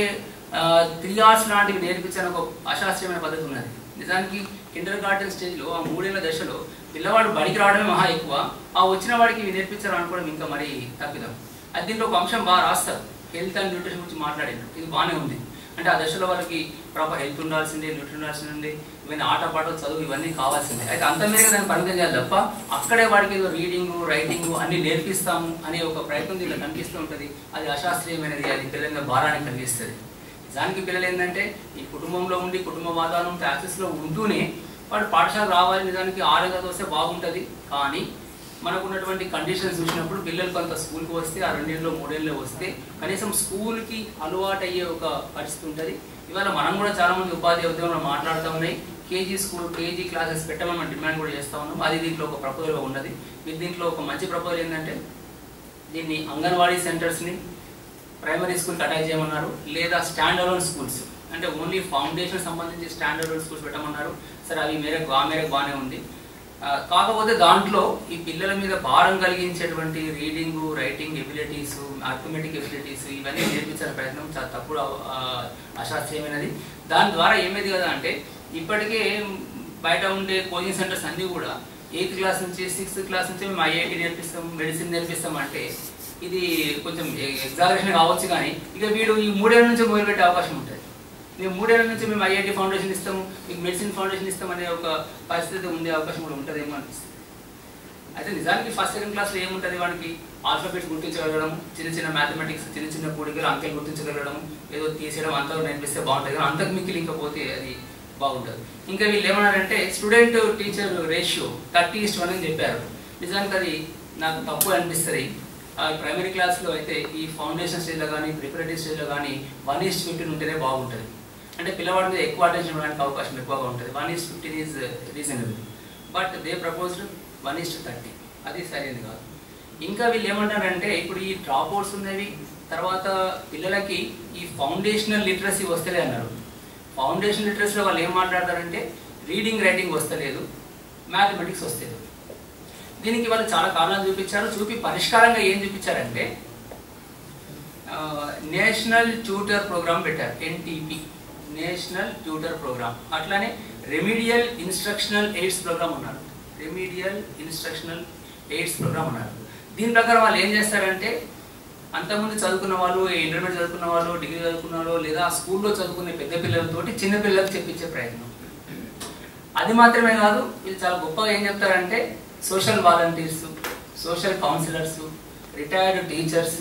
త్రీ అవర్స్ లాంటివి నేర్పించాలని ఒక అశాస్త్రీయమైన పద్ధతి ఉన్నది నిజానికి కిండర్ గార్డెన్ స్టేజ్లో ఆ మూడేళ్ల దశలో పిల్లవాడు బడికి రావడమే మహా ఎక్కువ ఆ వచ్చిన వాడికి ఇవి నేర్పించారు అనుకోవడం ఇంకా మరి తప్పిదం అది దీంట్లో ఒక అంశం బాగా రాస్తారు హెల్త్ అండ్ న్యూట్రిషన్ గురించి మాట్లాడారు ఇది బాగానే ఉంది అంటే ఆ దశలో వాళ్ళకి ప్రాపర్ హెల్త్ ఉండాల్సిందే న్యూట్రిషన్ ఉండాల్సిందే ఇవన్నీ ఆట పాటలు చదువు ఇవన్నీ కావాల్సిందే అయితే అంత మీదుగా దాన్ని పరిమితం చేయాలి తప్ప అక్కడే వాడికి ఏదో రీడింగ్ రైటింగ్ అన్ని నేర్పిస్తాము అనే ఒక ప్రయత్నం దీంట్లో కనిపిస్తూ ఉంటుంది అది అశాస్త్రీయమైనది అది పిల్లల మీద భారాన్ని కలిగిస్తుంది నిజానికి పిల్లలు ఏంటంటే ఈ కుటుంబంలో ఉండి కుటుంబ వాతావరణంతో యాక్సెస్లో ఉంటూనే వాడు పాఠశాల రావాలి నిజానికి ఆరోగ్యత వస్తే బాగుంటుంది కానీ మనకు ఉన్నటువంటి కండిషన్స్ చూసినప్పుడు పిల్లలు కొంత స్కూల్కి వస్తే ఆ రెండేళ్ళు మూడేళ్ళు వస్తే కనీసం స్కూల్కి అలవాటు అయ్యే ఒక పరిస్థితి ఉంటుంది ఇవాళ మనం కూడా చాలా మంది ఉపాధి ఉద్యోగంలో మాట్లాడుతూ ఉన్నాయి కేజీ స్కూల్ కేజీ క్లాసెస్ పెట్టమని మనం డిమాండ్ కూడా చేస్తూ ఉన్నాం అది దీంట్లో ఒక ప్రపోజల్ ఉన్నది మీరు దీంట్లో ఒక మంచి ప్రపోజల్ ఏంటంటే దీన్ని అంగన్వాడీ సెంటర్స్ని ప్రైమరీ స్కూల్కి అటాచ్ చేయమన్నారు లేదా స్టాండ్ అలోన్ స్కూల్స్ అంటే ఓన్లీ ఫౌండేషన్ సంబంధించి స్టాండ్ అలోన్ స్కూల్స్ పెట్టమన్నారు సరే అవి మేరకు ఆ మేరకు బాగానే ఉంది ఆ, కాకపోతే దాంట్లో ఈ పిల్లల మీద భారం కలిగించేటువంటి reading writing abilities arithmetic abilities ఇవన్నీ నేర్పించాల ప్రయత్నం చాలా తప్పుడు ఆ, అశాస్త్రీయమైనది దాని ద్వారా ఏమైంది కదా అంటే ఇప్పటికే బయట ఉండే కోచింగ్ సెంటర్స్ అన్నీ కూడా ఎయిత్ క్లాస్ నుంచి సిక్స్త్ క్లాస్ నుంచి మేము ఐఐటి నేర్పిస్తాం మెడిసిన్ నేర్పిస్తాం అంటే ఇది కొంచెం ఎగ్జాగరేషన్ కావచ్చు కానీ ఇక వీడు ఈ మూడేళ్ళ నుంచి మొదలుపెట్టే అవకాశం ఉంటుంది మేము మూడేళ్ల నుంచి మేము ఐఐటి ఫౌండేషన్ ఇస్తాము మీకు మెడిసిన్ ఫౌండేషన్ ఇస్తాం అనే ఒక పరిస్థితి ఉండే అవకాశం కూడా ఉంటుందేమో అనిపిస్తుంది అయితే నిజానికి ఫస్ట్ సెకండ్ క్లాస్లో ఏముంటుంది వాడికి ఆల్ఫాబెట్స్ గుర్తించగలగడం చిన్న చిన్న మ్యాథమెటిక్స్ చిన్న చిన్న కూడికలు అంకెలు గుర్తించగలగడం ఏదో తీసేయడం అంతా నేర్పిస్తే బాగుంటుంది కానీ అంతకు మిక్కిలి ఇంకా పోతే అది బాగుంటుంది ఇంకా వీళ్ళు ఏమన్నారంటే student teacher ratio thirty is to one అని చెప్పారు నిజానికి అది నాకు తప్పు అనిపిస్తుంది ఆ ప్రైమరీ క్లాస్లో అయితే ఈ ఫౌండేషన్ స్టేజ్లో కానీ ప్రిపరేటరీ స్టేజ్లో కానీ వన్ ఈస్ట్ ఫిఫ్టీన్ ఉంటేనే బాగుంటుంది అంటే పిల్లవాడి మీద ఎక్కువ అటెన్షన్ ఇవ్వడానికి అవకాశం ఎక్కువగా ఉంటుంది one is to fifteen is reasonable but they proposed one is to thirty అది సరైనది కాదు ఇంకా వీళ్ళు ఏమంటారంటే ఇప్పుడు ఈ డ్రాప్ అవుట్స్ ఉన్నవి తర్వాత పిల్లలకి ఈ ఫౌండేషనల్ లిటరసీ వస్తలే అన్నారు ఫౌండేషన్ లిటరసీలో వాళ్ళు ఏం మాట్లాడతారంటే రీడింగ్ రైటింగ్ వస్తలేదు మ్యాథమెటిక్స్ వస్తలేదు దీనికి వాళ్ళు చాలా కారణాలు చూపించారు చూపి పరిష్కారంగా ఏం చూపించారంటే నేషనల్ ట్యూటర్ ప్రోగ్రామ్ పెట్టారు ఎన్టీపీ నేషనల్ ట్యూటర్ ప్రోగ్రామ్ అట్లానే రెమిడియల్ ఇన్స్ట్రక్షనల్ ఎయిడ్స్ ప్రోగ్రామ్ ఉన్నారు రెమిడియల్ ఇన్స్ట్రక్షనల్ ఎయిడ్స్ ప్రోగ్రామ్ ఉన్నారు దీని ప్రకారం వాళ్ళు ఏం చేస్తారంటే అంతకుముందు చదువుకున్న వాళ్ళు ఇంటర్మీడియట్ చదువుకున్న వాళ్ళు డిగ్రీ చదువుకున్న వాళ్ళు లేదా స్కూల్లో చదువుకునే పెద్ద పిల్లలతోటి చిన్న పిల్లలకు చెప్పించే ప్రయత్నం అది మాత్రమే కాదు వీళ్ళు చాలా గొప్పగా ఏం చెప్తారంటే social volunteers social counsellors retired teachers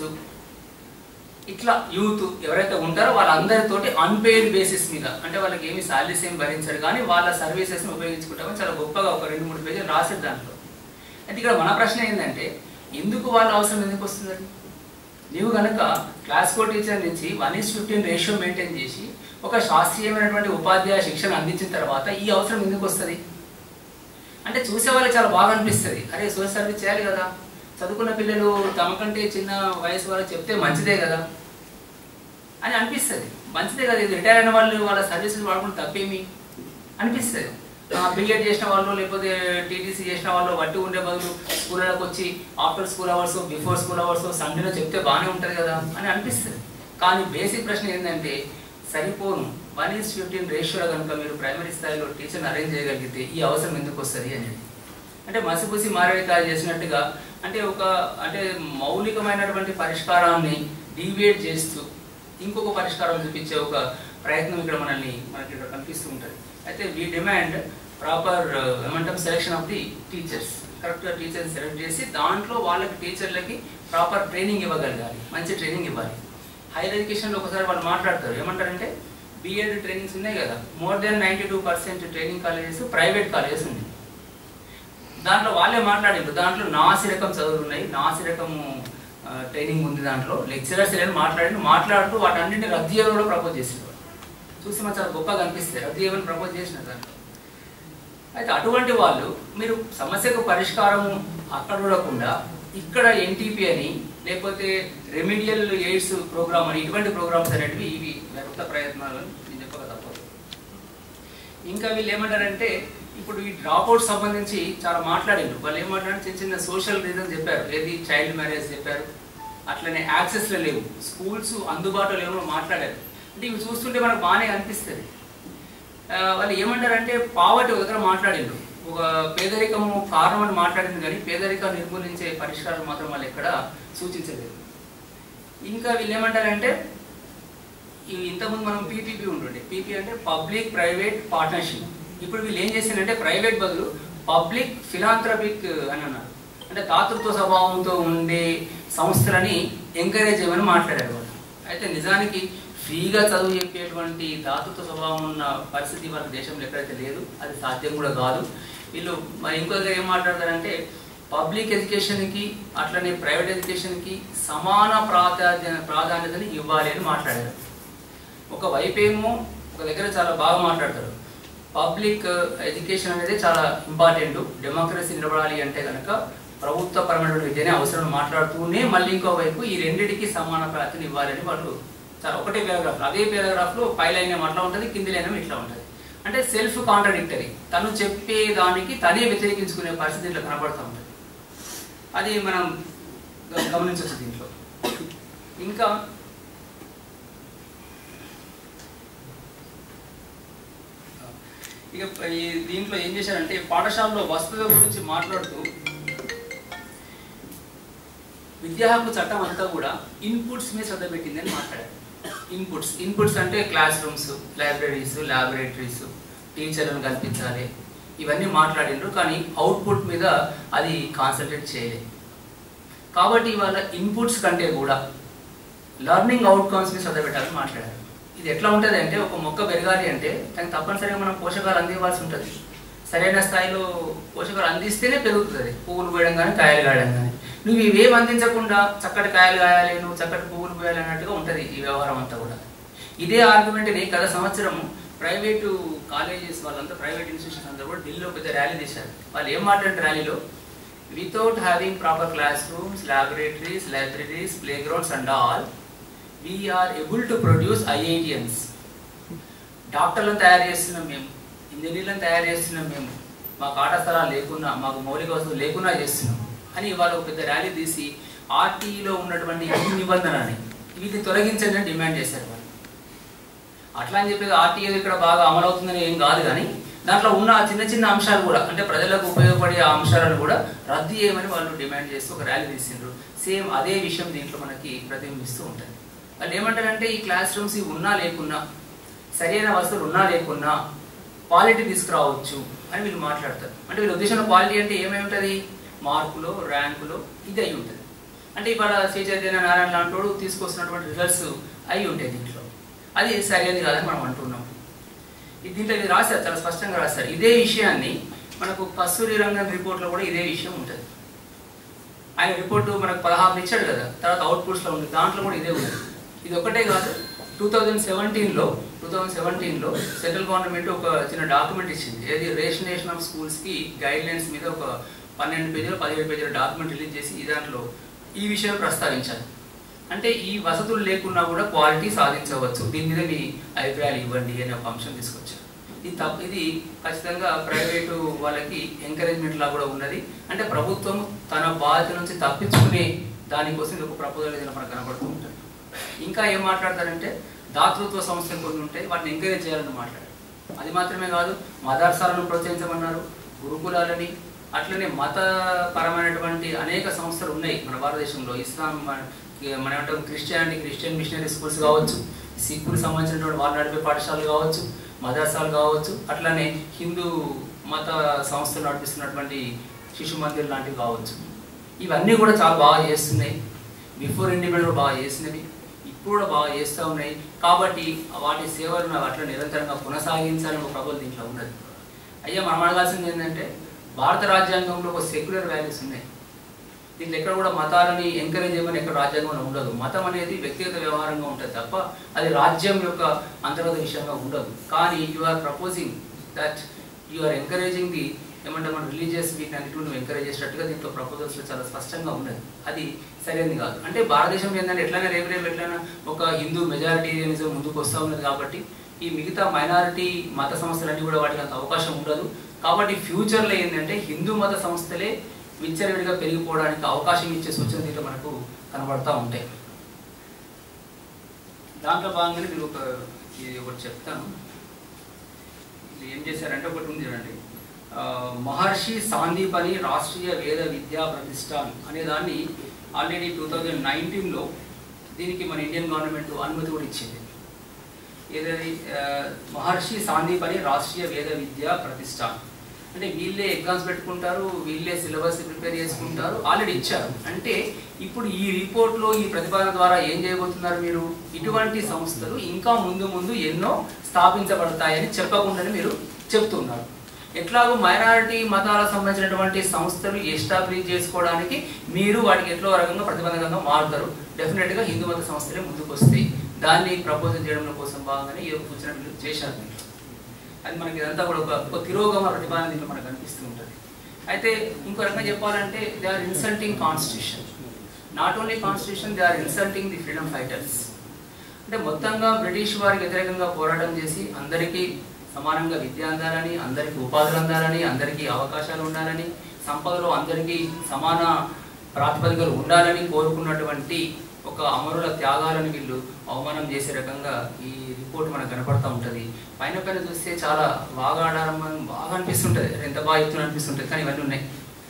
ఇట్లా యూత్ ఎవరైతే ఉంటారో వాళ్ళందరితోటి అన్పెయిడ్ బేసిస్ మీద అంటే వాళ్ళకి ఏమి సాలరీస్ ఏమి భరించారు కానీ వాళ్ళ సర్వీసెస్ని ఉపయోగించుకుంటామని చాలా గొప్పగా ఒక రెండు మూడు పేజీలు రాశారు దాంట్లో అయితే ఇక్కడ మన ప్రశ్న ఏంటంటే ఎందుకు వాళ్ళ అవసరం ఎందుకు వస్తుందండి నీవు కనుక క్లాసికో టీచర్ నుంచి one is fifteen ratio maintain చేసి ఒక శాస్త్రీయమైనటువంటి ఉపాధ్యాయ శిక్షణ అందించిన తర్వాత ఈ అవసరం ఎందుకు వస్తుంది అంటే చూసే వాళ్ళకి చాలా బాగా అనిపిస్తుంది అరే సోషల్ సర్వీస్ చేయాలి కదా చదువుకున్న పిల్లలు తమకంటే చిన్న వయసు వాళ్ళకి చెప్తే మంచిదే కదా అని అనిపిస్తుంది మంచిదే కదా ఇది రిటైర్ అయిన వాళ్ళు వాళ్ళ సర్వీసెస్ వాడుకుంటే తప్పేమి అనిపిస్తుంది బిఎడ్ చేసిన వాళ్ళు లేకపోతే టీటీసీ చేసిన వాళ్ళు వట్టి ఉండే బదులు స్కూళ్ళకి వచ్చి after school hours before school hours సండేలో చెప్తే బాగానే ఉంటుంది కదా అని అనిపిస్తుంది కానీ బేసిక్ ప్రశ్న ఏంటంటే సరిపోను వన్ ఈస్ ఫిఫ్టీన్ రేషియోలో కనుక మీరు ప్రైమరీ స్థాయిలో టీచర్ని అరేంజ్ చేయగలిగితే ఈ అవసరం ఎందుకు వస్తుంది అనేది అంటే మసిపూసి మారేడికాయ చేసినట్టుగా అంటే ఒక అంటే మౌలికమైనటువంటి పరిష్కారాన్ని డీవియేట్ చేస్తూ ఇంకొక పరిష్కారం చూపించే ఒక ప్రయత్నం ఇక్కడ మనల్ని మనకి ఇక్కడ కనిపిస్తూ ఉంటుంది అయితే వీ డిమాండ్ ప్రాపర్ ఏమంటాం సెలెక్షన్ ఆఫ్ ది టీచర్స్ కరెక్ట్గా టీచర్స్ సెలెక్ట్ చేసి దాంట్లో వాళ్ళకి టీచర్లకి ప్రాపర్ ట్రైనింగ్ ఇవ్వగలగాలి మంచి ట్రైనింగ్ ఇవ్వాలి హైయర్ ఎడ్యుకేషన్లో ఒకసారి వాళ్ళు మాట్లాడతారు ఏమంటారంటే బీఎడ్ ట్రైనింగ్స్ ఉన్నాయి కదా more than ninety two percent training colleges private colleges ఉన్నాయి దాంట్లో వాళ్ళే మాట్లాడారు దాంట్లో నాసి రకం చదువులు ఉన్నాయి నాసి రకము ఆ, ట్రైనింగ్ ఉంది దాంట్లో లెక్చరర్స్ ఏమైనా మాట్లాడి మాట్లాడుతూ వాటన్నింటిని రద్దు చేయడం కూడా ప్రపోజ్ చేసేవాడు చూసి మాకు చాలా గొప్పగా అనిపిస్తుంది రద్దు చేయమని ప్రపోజ్ చేసిన దాంట్లో అయితే అటువంటి వాళ్ళు మీరు సమస్యకు పరిష్కారం అక్కడ చూడకుండా ఇక్కడ ఎన్టీపీ అని లేకపోతే రెమిడియల్ ఎయిడ్స్ ప్రోగ్రామ్ అని ఇటువంటి ప్రోగ్రామ్స్ అనేటివి ఇవి వ్యర్థ ప్రయత్నాలు అని నేను చెప్పక తప్పదు ఇంకా వీళ్ళు ఏమంటారంటే ఇప్పుడు ఈ డ్రాప్ అవుట్ సంబంధించి చాలా మాట్లాడిండ్రు వాళ్ళు ఏం మాట్లాడారు చిన్న చిన్న సోషల్ రీజన్ చెప్పారు ఏది చైల్డ్ మ్యారేజ్ చెప్పారు అట్లనే యాక్సెస్లో లేవు స్కూల్స్ అందుబాటులో లేవు అని మాట్లాడారు అంటే ఇవి చూస్తుంటే మనకు బాగానే అనిపిస్తుంది ఆ, వాళ్ళు ఏమంటారంటే పావర్టీ ఒక దగ్గర మాట్లాడిండ్రు ఒక పేదరికము కారణం అని మాట్లాడింది కానీ పేదరికాన్ని నిర్మూలించే పరిష్కారం మాత్రం వాళ్ళు ఎక్కడ సూచించలేదు ఇంకా వీళ్ళు ఏమంటారంటే ఈ ఇంతకుముందు మనం పీపీపీ ఉంటుండే పీపీ అంటే పబ్లిక్ ప్రైవేట్ పార్ట్నర్షిప్ ఇప్పుడు వీళ్ళు ఏం చేసిందంటే ప్రైవేట్ బదులు పబ్లిక్ ఫిలాంథ్రపిక్ అని అన్నారు అంటే దాతృత్వ స్వభావంతో ఉండే సంస్థలని ఎంకరేజ్ చేయమని మాట్లాడారు వాళ్ళు అయితే నిజానికి ఫ్రీగా చదువు చెప్పేటువంటి దాతృత్వ స్వభావం ఉన్న పరిస్థితి వాళ్ళ దేశంలో ఎక్కడైతే లేదు అది సాధ్యం కూడా కాదు వీళ్ళు మరి ఇంకో దగ్గర ఏం మాట్లాడతారంటే పబ్లిక్ ఎడ్యుకేషన్కి అట్లనే ప్రైవేట్ ఎడ్యుకేషన్కి సమాన ప్రాధాన్య ప్రాధాన్యతని ఇవ్వాలి అని మాట్లాడారు ఒక వైపేమో ఒక దగ్గర చాలా బాగా మాట్లాడతారు పబ్లిక్ ఎడ్యుకేషన్ అనేది చాలా ఇంపార్టెంట్ డెమోక్రసీ నిలబడాలి అంటే కనుక ప్రభుత్వపరమైనటువంటి విద్యనే అవసరం మాట్లాడుతూనే మళ్ళీ ఇంకో వైపు ఈ రెండింటికి సమాన ప్రాధాన్యత ఇవ్వాలని వాళ్ళు చాలా ఒకటే పారాగ్రాఫ్ అదే పారాగ్రాఫ్ లో పై లైన్ ఏమో అట్లా ఉంటుంది కింది లైన్ ఏమో ఇట్లా ఉంటుంది అంటే సెల్ఫ్ కాంట్రడిక్టరీ తను చెప్పే దానికి తనే వ్యతిరేకించుకునే పరిస్థితి ఇట్లా కనపడుతూ ఉంటుంది అది మనం గ- గమనించవచ్చు దీంట్లో ఇంకా ఇక ఈ దీంట్లో ఏం చేశారంటే పాఠశాలలో వసతుల గురించి మాట్లాడుతూ విద్యా హక్కు చట్టం అంతా కూడా ఇన్పుట్స్ మీద శ్రద్ధ పెట్టిందని మాట్లాడారు ఇన్పుట్స్ ఇన్పుట్స్ అంటే క్లాస్ రూమ్స్ లైబ్రరీస్ ల్యాబొరేటరీస్ టీచర్లను కల్పించాలి ఇవన్నీ మాట్లాడిండ్రు కానీ అవుట్పుట్ మీద అది కాన్సన్ట్రేట్ చేయలేదు కాబట్టి ఇవాళ ఇన్పుట్స్ కంటే కూడా లర్నింగ్ అవుట్కమ్స్ మీద శ్రద్ధ పెట్టాలని మాట్లాడారు ఇది ఎట్లా ఉంటుంది అంటే ఒక మొక్క పెరగాలి అంటే దానికి తప్పనిసరిగా మనం పోషకాలు అందివ్వాల్సి ఉంటుంది సరైన స్థాయిలో పోషకాలు అందిస్తేనే పెరుగుతుంది అది పువ్వులు పోయడం కానీ కాయలు కాయడం కానీ నువ్వు ఇవేం అందించకుండా చక్కటి కాయలు కాయాలి నువ్వు చక్కటి పువ్వులు పోయాలి అన్నట్టుగా ఉంటుంది ఈ వ్యవహారం అంతా కూడా ఇదే ఆర్గ్యుమెంట్ని గత సంవత్సరం ప్రైవేటు కాలేజెస్ వాళ్ళంతా ప్రైవేట్ ఇన్స్టిట్యూషన్స్ అంతా కూడా ఢిల్లీలో పెద్ద ర్యాలీ చేశారు వాళ్ళు ఏం మాట్లాడారు ర్యాలీలో without having proper classrooms laboratories libraries playgrounds and all we are able to produce IITians. డాక్టర్లను తయారు చేస్తున్నాం మేము ఇంజనీర్లను తయారు చేస్తున్నాం మేము మాకు ఆట స్థలాలు లేకున్నా మాకు మౌలిక వసతులు లేకున్నా చేస్తున్నాం అని ఇవాళ ఒక పెద్ద ర్యాలీ తీసి ఆర్టీఈలో ఉన్నటువంటి ఈ నిబంధనని వీటిని తొలగించండి అని డిమాండ్ చేశారు వాళ్ళు అట్లా అని చెప్పేది ఆర్టీఏ ఇక్కడ బాగా అమలు అవుతుందని ఏం కాదు కానీ దాంట్లో ఉన్న ఆ చిన్న చిన్న అంశాలు కూడా అంటే ప్రజలకు ఉపయోగపడే ఆ అంశాలను కూడా రద్దు చేయమని వాళ్ళు డిమాండ్ చేస్తూ ఒక ర్యాలీ తీసిండ్రు సేమ్ అదే విషయం దీంట్లో మనకి ప్రతిబింబిస్తూ ఉంటుంది వాళ్ళు ఏమంటారంటే ఈ క్లాస్ రూమ్స్ ఇవి ఉన్నా లేకున్నా సరైన వసతులు ఉన్నా లేకున్నా క్వాలిటీ తీసుకురావచ్చు అని వీళ్ళు మాట్లాడతారు అంటే వీళ్ళ ఉద్దేశంలో క్వాలిటీ అంటే ఏమై ఉంటుంది మార్కులు ర్యాంకులు ఇది అయి ఉంటుంది అంటే ఇవాళ శ్రీ చైతన్య నారాయణ లాంటి వాడు తీసుకొస్తున్నటువంటి రిజల్ట్స్ అయి ఉంటాయి దీంట్లో అది సరైనది కాదని మనం అంటున్నాం ఇది దీంట్లో ఇది రాశారు చాలా స్పష్టంగా రాశారు ఇదే విషయాన్ని మనకు కస్తూరి రంగన్ రిపోర్ట్లో కూడా ఇదే విషయం ఉంటుంది ఆయన రిపోర్ట్ మనకు పదహారు ఇచ్చాడు కదా తర్వాత అవుట్పుట్స్లో ఉంది దాంట్లో కూడా ఇదే ఉంది ఇది ఒకటే కాదు టూ థౌజండ్ సెవెంటీన్లో టూ థౌజండ్ సెవెంటీన్లో సెంట్రల్ గవర్నమెంట్ ఒక చిన్న డాక్యుమెంట్ ఇచ్చింది ఏది రేషనేషన్ ఆఫ్ స్కూల్స్కి గైడ్ లైన్స్ మీద ఒక పన్నెండు పేజీలు పదిహేడు పేజీల డాక్యుమెంట్ రిలీజ్ చేసి ఈ దాంట్లో ఈ విషయం ప్రస్తావించారు అంటే ఈ వసతులు లేకున్నా కూడా క్వాలిటీ సాధించవచ్చు దీని మీద మీ అభిప్రాయాలు ఇవ్వండి అనే ఒక అంశం తీసుకొచ్చారు ఇది తప్ప ఇది ఖచ్చితంగా ప్రైవేటు వాళ్ళకి ఎంకరేజ్మెంట్ లా కూడా ఉన్నది అంటే ప్రభుత్వం తన బాధ్యత నుంచి తప్పించుకునే దానికోసం ఇది ఒక ప్రపోజల్ ఏదైనా మనకు కనబడుతూ ఉంటుంది ఇంకా ఏం మాట్లాడతారంటే దాతృత్వ సంస్థలు కొన్ని ఉంటాయి వాటిని ఎంకరేజ్ చేయాలని మాట్లాడారు అది మాత్రమే కాదు మదర్సాలను ప్రోత్సహించమన్నారు గురుకులాలని అట్లనే మతపరమైనటువంటి అనేక సంస్థలు ఉన్నాయి మన భారతదేశంలో ఇస్లాం మన- మన ఏమంటాం క్రిస్టియానిటీ క్రిస్టియన్ మిషనరీ స్కూల్స్ కావచ్చు సిక్కులకు సంబంధించినటువంటి వాళ్ళు నడిపే పాఠశాలలు కావచ్చు మదర్సాలు కావచ్చు అట్లనే హిందూ మత సంస్థలు నడిపిస్తున్నటువంటి శిశు మందిర్ లాంటివి కావచ్చు ఇవన్నీ కూడా చాలా బాగా చేస్తున్నాయి బిఫోర్ ఇండిపెండెంట్ బాగా చేసినవి ఇప్పుడు కూడా బాగా చేస్తూ ఉన్నాయి కాబట్టి వాటి సేవలను అట్లా నిరంతరంగా కొనసాగించాలని ఒక ప్రబోధం దీంట్లో ఉన్నది అయ్యా మనం అడగాల్సింది ఏంటంటే భారత రాజ్యాంగంలో ఒక సెక్యులర్ వాల్యూస్ ఉన్నాయి దీంట్లో ఎక్కడ కూడా మతాలని ఎంకరేజ్ చేయమని ఎక్కడ రాజ్యాంగంలో ఉండదు మతం అనేది వ్యక్తిగత వ్యవహారంగా ఉంటుంది తప్ప అది రాజ్యం యొక్క అంతర్గత విషయంగా ఉండదు కానీ you are proposing that you are encouraging the ఏమంటే మన రిలీజియస్ వీటిని అన్నిటి నువ్వు ఎంకరేజ్ చేసినట్టుగా దీంట్లో ప్రపోజల్స్ చాలా స్పష్టంగా ఉన్నది అది సరైనది కాదు అంటే భారతదేశం ఏంటంటే ఎట్లయినా రేపు రేపు ఎట్లయినా ఒక హిందూ మెజారిటీనిజం ముందుకు వస్తూ ఉన్నది కాబట్టి ఈ మిగతా మైనారిటీ మత సంస్థలన్నీ కూడా వాటికి అంత అవకాశం ఉండదు కాబట్టి ఫ్యూచర్లో ఏంటంటే హిందూ మత సంస్థలే విచ్చలవిడిగా పెరిగిపోవడానికి అవకాశం ఇచ్చే సూచనలు దీంట్లో మనకు కనబడతా ఉంటాయి దాంట్లో భాగంగానే మీరు ఒక ఇది ఒకటి చెప్తాను ఇది ఏం చేశారంటే ఒకటి ఉంది చూడండి ఆ, మహర్షి సాందీపని రాష్ట్రీయ వేద విద్యా ప్రతిష్టాన్ అనే దాన్ని ఆల్రెడీ టూ థౌజండ్ నైన్టీన్లో దీనికి మన ఇండియన్ గవర్నమెంట్ అనుమతి కూడా ఇచ్చింది ఏదది ఆ, మహర్షి సాందీపని రాష్ట్రీయ వేద విద్యా ప్రతిష్టాన్ అంటే వీళ్ళే ఎగ్జామ్స్ పెట్టుకుంటారు వీళ్ళే సిలబస్ ప్రిపేర్ చేసుకుంటారు ఆల్రెడీ ఇచ్చారు అంటే ఇప్పుడు ఈ రిపోర్ట్లో ఈ ప్రతిపాదన ద్వారా ఏం చేయబోతున్నారు మీరు ఇటువంటి సంస్థలు ఇంకా ముందు ముందు ఎన్నో స్థాపించబడతాయని చెప్పకుండానే మీరు చెప్తున్నారు ఎట్లాగో మైనారిటీ మతాలకు సంబంధించినటువంటి సంస్థలు ఎస్టాబ్లిష్ చేసుకోవడానికి మీరు వాటికి ఎట్లో రకంగా ప్రతిబంధకంగా మారుతారు డెఫినెట్గా హిందూ మత సంస్థలే ముందుకు వస్తాయి దాన్ని ప్రపోజల్ చేయడం కోసం భాగంగానే ఈ యొక్క సూచన వీళ్ళు చేశారు దీంట్లో అది మనకి ఇదంతా కూడా ఒక ఒక తిరోగమ ప్రతిపాదన దీంట్లో మనకు కనిపిస్తూ ఉంటుంది అయితే ఇంకో రకంగా చెప్పాలంటే they are insulting constitution not only constitution they are insulting the freedom fighters అంటే మొత్తంగా బ్రిటిష్ వారికి వ్యతిరేకంగా పోరాటం చేసి అందరికీ సమానంగా విద్య అందాలని అందరికీ ఉపాధులు అందాలని అందరికీ అవకాశాలు ఉండాలని సంపదలో అందరికీ సమాన ప్రాతిపదికలు ఉండాలని కోరుకున్నటువంటి ఒక అమరుల త్యాగాలను వీళ్ళు అవమానం చేసే రకంగా ఈ రిపోర్ట్ మనకు కనపడతా ఉంటుంది పైన పైన చూస్తే చాలా బాగా ఆడారం బాగా అనిపిస్తుంటుంది ఎంత బాగా చెప్తున్నా అనిపిస్తుంటుంది కానీ ఇవన్నీ ఉన్నాయి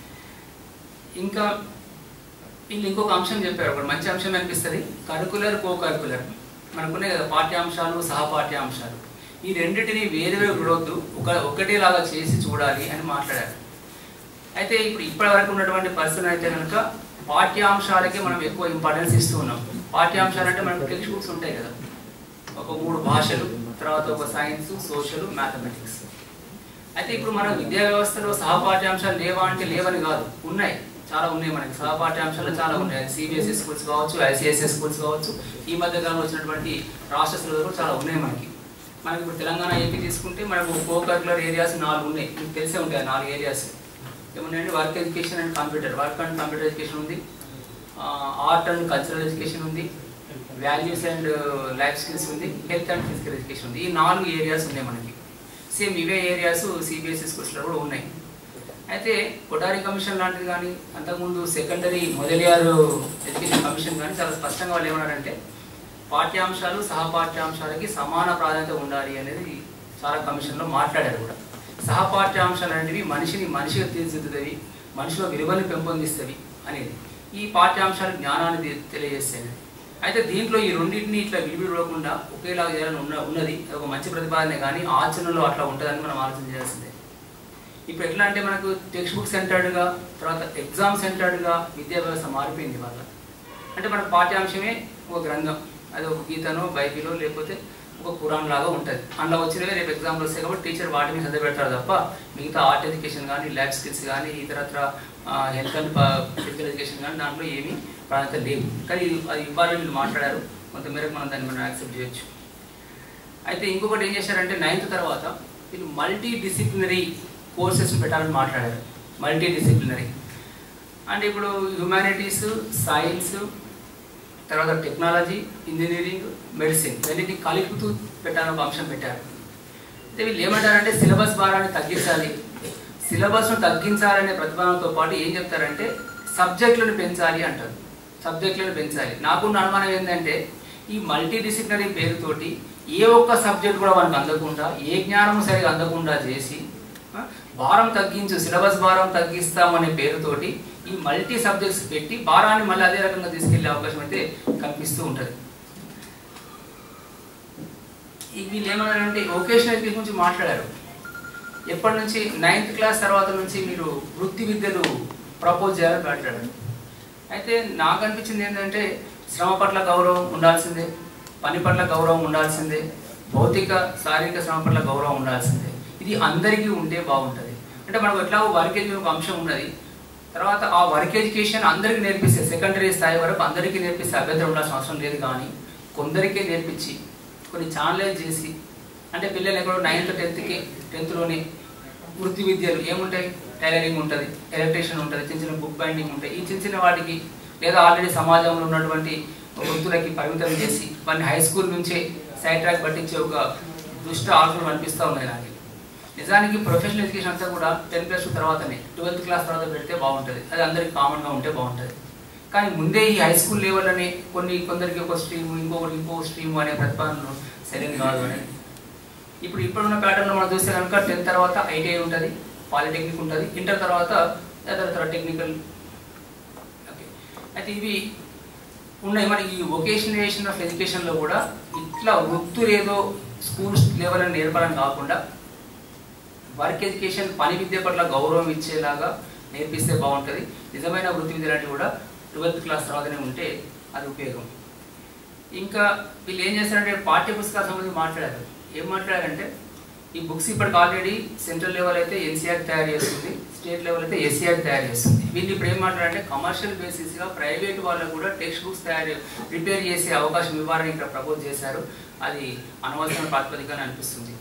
ఇంకా వీళ్ళు ఇంకొక అంశం చెప్పారు ఒకటి మంచి అంశం అనిపిస్తుంది కరికులర్ కో కరికులర్ మనకున్నాయి కదా పాఠ్యాంశాలు సహపాఠ్యాంశాలు ఈ రెండింటిని వేరు వేరు చూడొద్దు ఒక ఒకటేలాగా చేసి చూడాలి అని మాట్లాడారు అయితే ఇప్పుడు ఇప్పటి వరకు ఉన్నటువంటి పర్సన్ అయితే కనుక పాఠ్యాంశాలకి మనం ఎక్కువ ఇంపార్టెన్స్ ఇస్తూ ఉన్నాం పాఠ్యాంశాలు అంటే మనకు టెక్స్ట్ బుక్స్ ఉంటాయి కదా ఒక మూడు భాషలు తర్వాత ఒక సైన్స్ సోషల్ మ్యాథమెటిక్స్ అయితే ఇప్పుడు మన విద్యా వ్యవస్థలో సహపాఠ్యాంశాలు లేవా అంటే లేవని కాదు ఉన్నాయి చాలా ఉన్నాయి మనకి సహపాఠ్యాంశాలు చాలా ఉన్నాయి సిబిఎస్ఈ స్కూల్స్ కావచ్చు ఐసిఎస్ఈ స్కూల్స్ కావచ్చు ఈ మధ్య కాలంలో వచ్చినటువంటి రాష్ట్ర స్కూల్స్ కూడా చాలా ఉన్నాయి మనకి మనకి ఇప్పుడు తెలంగాణ ఏపీ తీసుకుంటే మనకు కో కరికులర్ ఏరియాస్ నాలుగు ఉన్నాయి మీకు తెలిసే ఉంటాయి ఆ నాలుగు ఏరియాస్ ఏమున్నాయంటే work education and computer work and computer education ఉంది ఆర్ట్ అండ్ కల్చరల్ ఎడ్యుకేషన్ ఉంది వాల్యూస్ అండ్ లైఫ్ స్కిల్స్ ఉంది హెల్త్ అండ్ ఫిజికల్ ఎడ్యుకేషన్ ఉంది ఈ నాలుగు ఏరియాస్ ఉన్నాయి మనకి సేమ్ ఇవే ఏరియాస్ సిబిఎస్ఈ స్కూల్స్లో కూడా ఉన్నాయి అయితే కొటారి కమిషన్ లాంటిది కానీ అంతకుముందు సెకండరీ మొదలియారు ఎడ్యుకేషన్ కమిషన్ కానీ చాలా స్పష్టంగా వాళ్ళు ఏమన్నారంటే పాఠ్యాంశాలు సహపాఠ్యాంశాలకి సమాన ప్రాధాన్యత ఉండాలి అనేది చాలా కమిషన్లో మాట్లాడారు కూడా సహపాఠ్యాంశాలు అనేవి మనిషిని మనిషిగా తీర్చిదిద్దవి మనిషిలో విలువలు పెంపొందిస్తవి అనేది ఈ పాఠ్యాంశాలు జ్ఞానాన్ని తె- తెలియజేస్తాయి అయితే దీంట్లో ఈ రెండింటిని ఇట్లా విడివిడకుండా ఒకేలాగా చేయాలని ఉన్న ఉన్నది అది ఒక మంచి ప్రతిపాదనే కానీ ఆచరణలో అట్లా ఉంటుందని మనం ఆలోచన చేయాల్సిందే ఇప్పుడు ఎట్లా అంటే మనకు టెక్స్ట్ బుక్ సెంటర్డ్గా తర్వాత ఎగ్జామ్ సెంటర్డ్గా విద్యా వ్యవస్థ మారిపోయింది వాళ్ళ అంటే మనకు పాఠ్యాంశమే ఒక గ్రంథం అది ఒక గీతనో బైబిలో లేకపోతే ఒక కురాన్ లాగా ఉంటుంది అందులో వచ్చినవే రేపు ఎగ్జామ్లో వస్తాయి కాబట్టి టీచర్ వాటి మీద చదివి పెడతారు తప్ప మిగతా ఆర్ట్ ఎడ్యుకేషన్ కానీ ల్యాబ్ స్కిల్స్ కానీ ఇతరత్ర హెల్త్ అండ్ ఫిజికల్ ఎడ్యుకేషన్ కానీ దాంట్లో ఏమీ ప్రాధాన్యత లేవు కానీ ఇది అది ఇవ్వాలని వీళ్ళు మాట్లాడారు కొంత మేరకు మనం దాన్ని మనం యాక్సెప్ట్ చేయొచ్చు అయితే ఇంకొకటి ఏం చేశారంటే నైన్త్ తర్వాత వీళ్ళు మల్టీ డిసిప్లినరీ కోర్సెస్ పెట్టాలని మాట్లాడారు మల్టీ డిసిప్లినరీ అంటే ఇప్పుడు హ్యుమానిటీస్ సైన్స్ తర్వాత టెక్నాలజీ ఇంజనీరింగ్ మెడిసిన్ ఇవన్నీ కలుపుతూ పెట్టాలని ఒక అంశం పెట్టారు అయితే వీళ్ళు ఏమంటారంటే సిలబస్ భారాన్ని తగ్గించాలి సిలబస్ను తగ్గించాలనే ప్రతిపాదనతో పాటు ఏం చెప్తారంటే సబ్జెక్టులను పెంచాలి అంటారు సబ్జెక్టులను పెంచాలి నాకున్న అనుమానం ఏంటంటే ఈ మల్టీ డిసిప్లినరీ పేరుతోటి ఏ ఒక్క సబ్జెక్ట్ కూడా మనకు అందకుండా ఏ జ్ఞానం సరిగా అందకుండా చేసి ఆ, భారం తగ్గించు సిలబస్ భారం తగ్గిస్తామనే పేరుతోటి ఈ మల్టీ సబ్జెక్ట్స్ పెట్టి భారాన్ని మళ్ళీ అదే రకంగా తీసుకెళ్లే అవకాశం అయితే కనిపిస్తూ ఉంటుంది ఈ వీళ్ళు ఏమన్నారంటే వొకేషనల్ ఎడ్యుకేషన్ గురించి మాట్లాడారు ఎప్పటి నుంచి నైన్త్ క్లాస్ తర్వాత నుంచి మీరు వృత్తి విద్యలు ప్రపోజ్ చేయాలని మాట్లాడారు అయితే నాకు అనిపించింది ఏంటంటే శ్రమ పట్ల గౌరవం ఉండాల్సిందే పని పట్ల గౌరవం ఉండాల్సిందే భౌతిక శారీరక శ్రమ పట్ల గౌరవం ఉండాల్సిందే ఇది అందరికీ ఉంటే బాగుంటుంది అంటే మనకు ఎట్లా వర్క్ ఎడ్యుకేషన్ ఒక అంశం ఉన్నది తర్వాత ఆ వర్క్ ఎడ్యుకేషన్ అందరికీ నేర్పిస్తే సెకండరీ స్థాయి వరకు అందరికీ నేర్పిస్తే అభ్యంతరం ఉండాల్సిన అవసరం లేదు కానీ కొందరికే నేర్పించి కొన్ని ఛానలైజ్ చేసి అంటే పిల్లలు ఎక్కడో నైన్త్ టెన్త్కి టెన్త్లోని వృత్తి విద్యలు ఏముంటాయి టైలరింగ్ ఉంటుంది ఎలక్ట్రీషియన్ ఉంటుంది చిన్న చిన్న బుక్ బైండింగ్ ఉంటాయి ఈ చిన్న చిన్న వాటికి లేదా ఆల్రెడీ సమాజంలో ఉన్నటువంటి వృత్తులకి పరిమితం చేసి వాటిని హై స్కూల్ నుంచే సైడ్ ట్రాక్ పట్టించే ఒక దుష్ట ఆలోచనలు అనిపిస్తూ ఉన్నాయి నాకు నిజానికి ప్రొఫెషనల్ ఎడ్యుకేషన్ అంతా కూడా టెన్త్ ప్లస్ తర్వాతనే ట్వెల్త్ క్లాస్ తర్వాత పెడితే బాగుంటుంది అది అందరికి కామన్గా ఉంటే బాగుంటుంది కానీ ముందే ఈ హై స్కూల్ లెవెల్ అని కొన్ని కొందరికి ఒక స్ట్రీమ్ ఇంకొకరికి ఇంకో స్ట్రీమ్ అనే ప్రతిపాదనలు సరైన కాదు అని ఇప్పుడు ఇప్పుడున్న ప్యాటర్న్లో మనం చూస్తే కనుక టెన్త్ తర్వాత ఐటీఐ ఉంటుంది పాలిటెక్నిక్ ఉంటుంది ఇంటర్ తర్వాత ఇతర టెక్నికల్ ఓకే అయితే ఇవి ఉన్నాయి మరి ఈ వొకేషనలైజేషన్ ఆఫ్ ఎడ్యుకేషన్లో కూడా ఇట్లా వృత్తులు ఏదో స్కూల్ లెవెల్ అని నేర్పడం కాకుండా వర్క్ ఎడ్యుకేషన్ పని విద్య పట్ల గౌరవం ఇచ్చేలాగా నేర్పిస్తే బాగుంటుంది నిజమైన వృత్తి విద్య లాంటివి కూడా ట్వెల్త్ క్లాస్ తర్వాతనే ఉంటే అది ఉపయోగం ఇంకా వీళ్ళు ఏం చేస్తారంటే పాఠ్య పుస్తకాల సంబంధించి మాట్లాడారు ఏం మాట్లాడారంటే ఈ బుక్స్ ఇప్పటికి ఆల్రెడీ సెంట్రల్ లెవెల్ అయితే ఎన్సీఆర్ తయారు చేస్తుంది స్టేట్ లెవెల్ అయితే ఎస్సీఆర్ తయారు చేస్తుంది వీళ్ళు ఇప్పుడు ఏం మాట్లాడారంటే కమర్షియల్ బేసిస్గా ప్రైవేట్ వాళ్ళకు కూడా టెక్స్ట్ బుక్స్ తయారు ప్రిపేర్ చేసే అవకాశం ఇవ్వాలని ఇక్కడ ప్రపోజ్ చేశారు అది అనవసరమైన ప్రాతిపదికగా అనిపిస్తుంది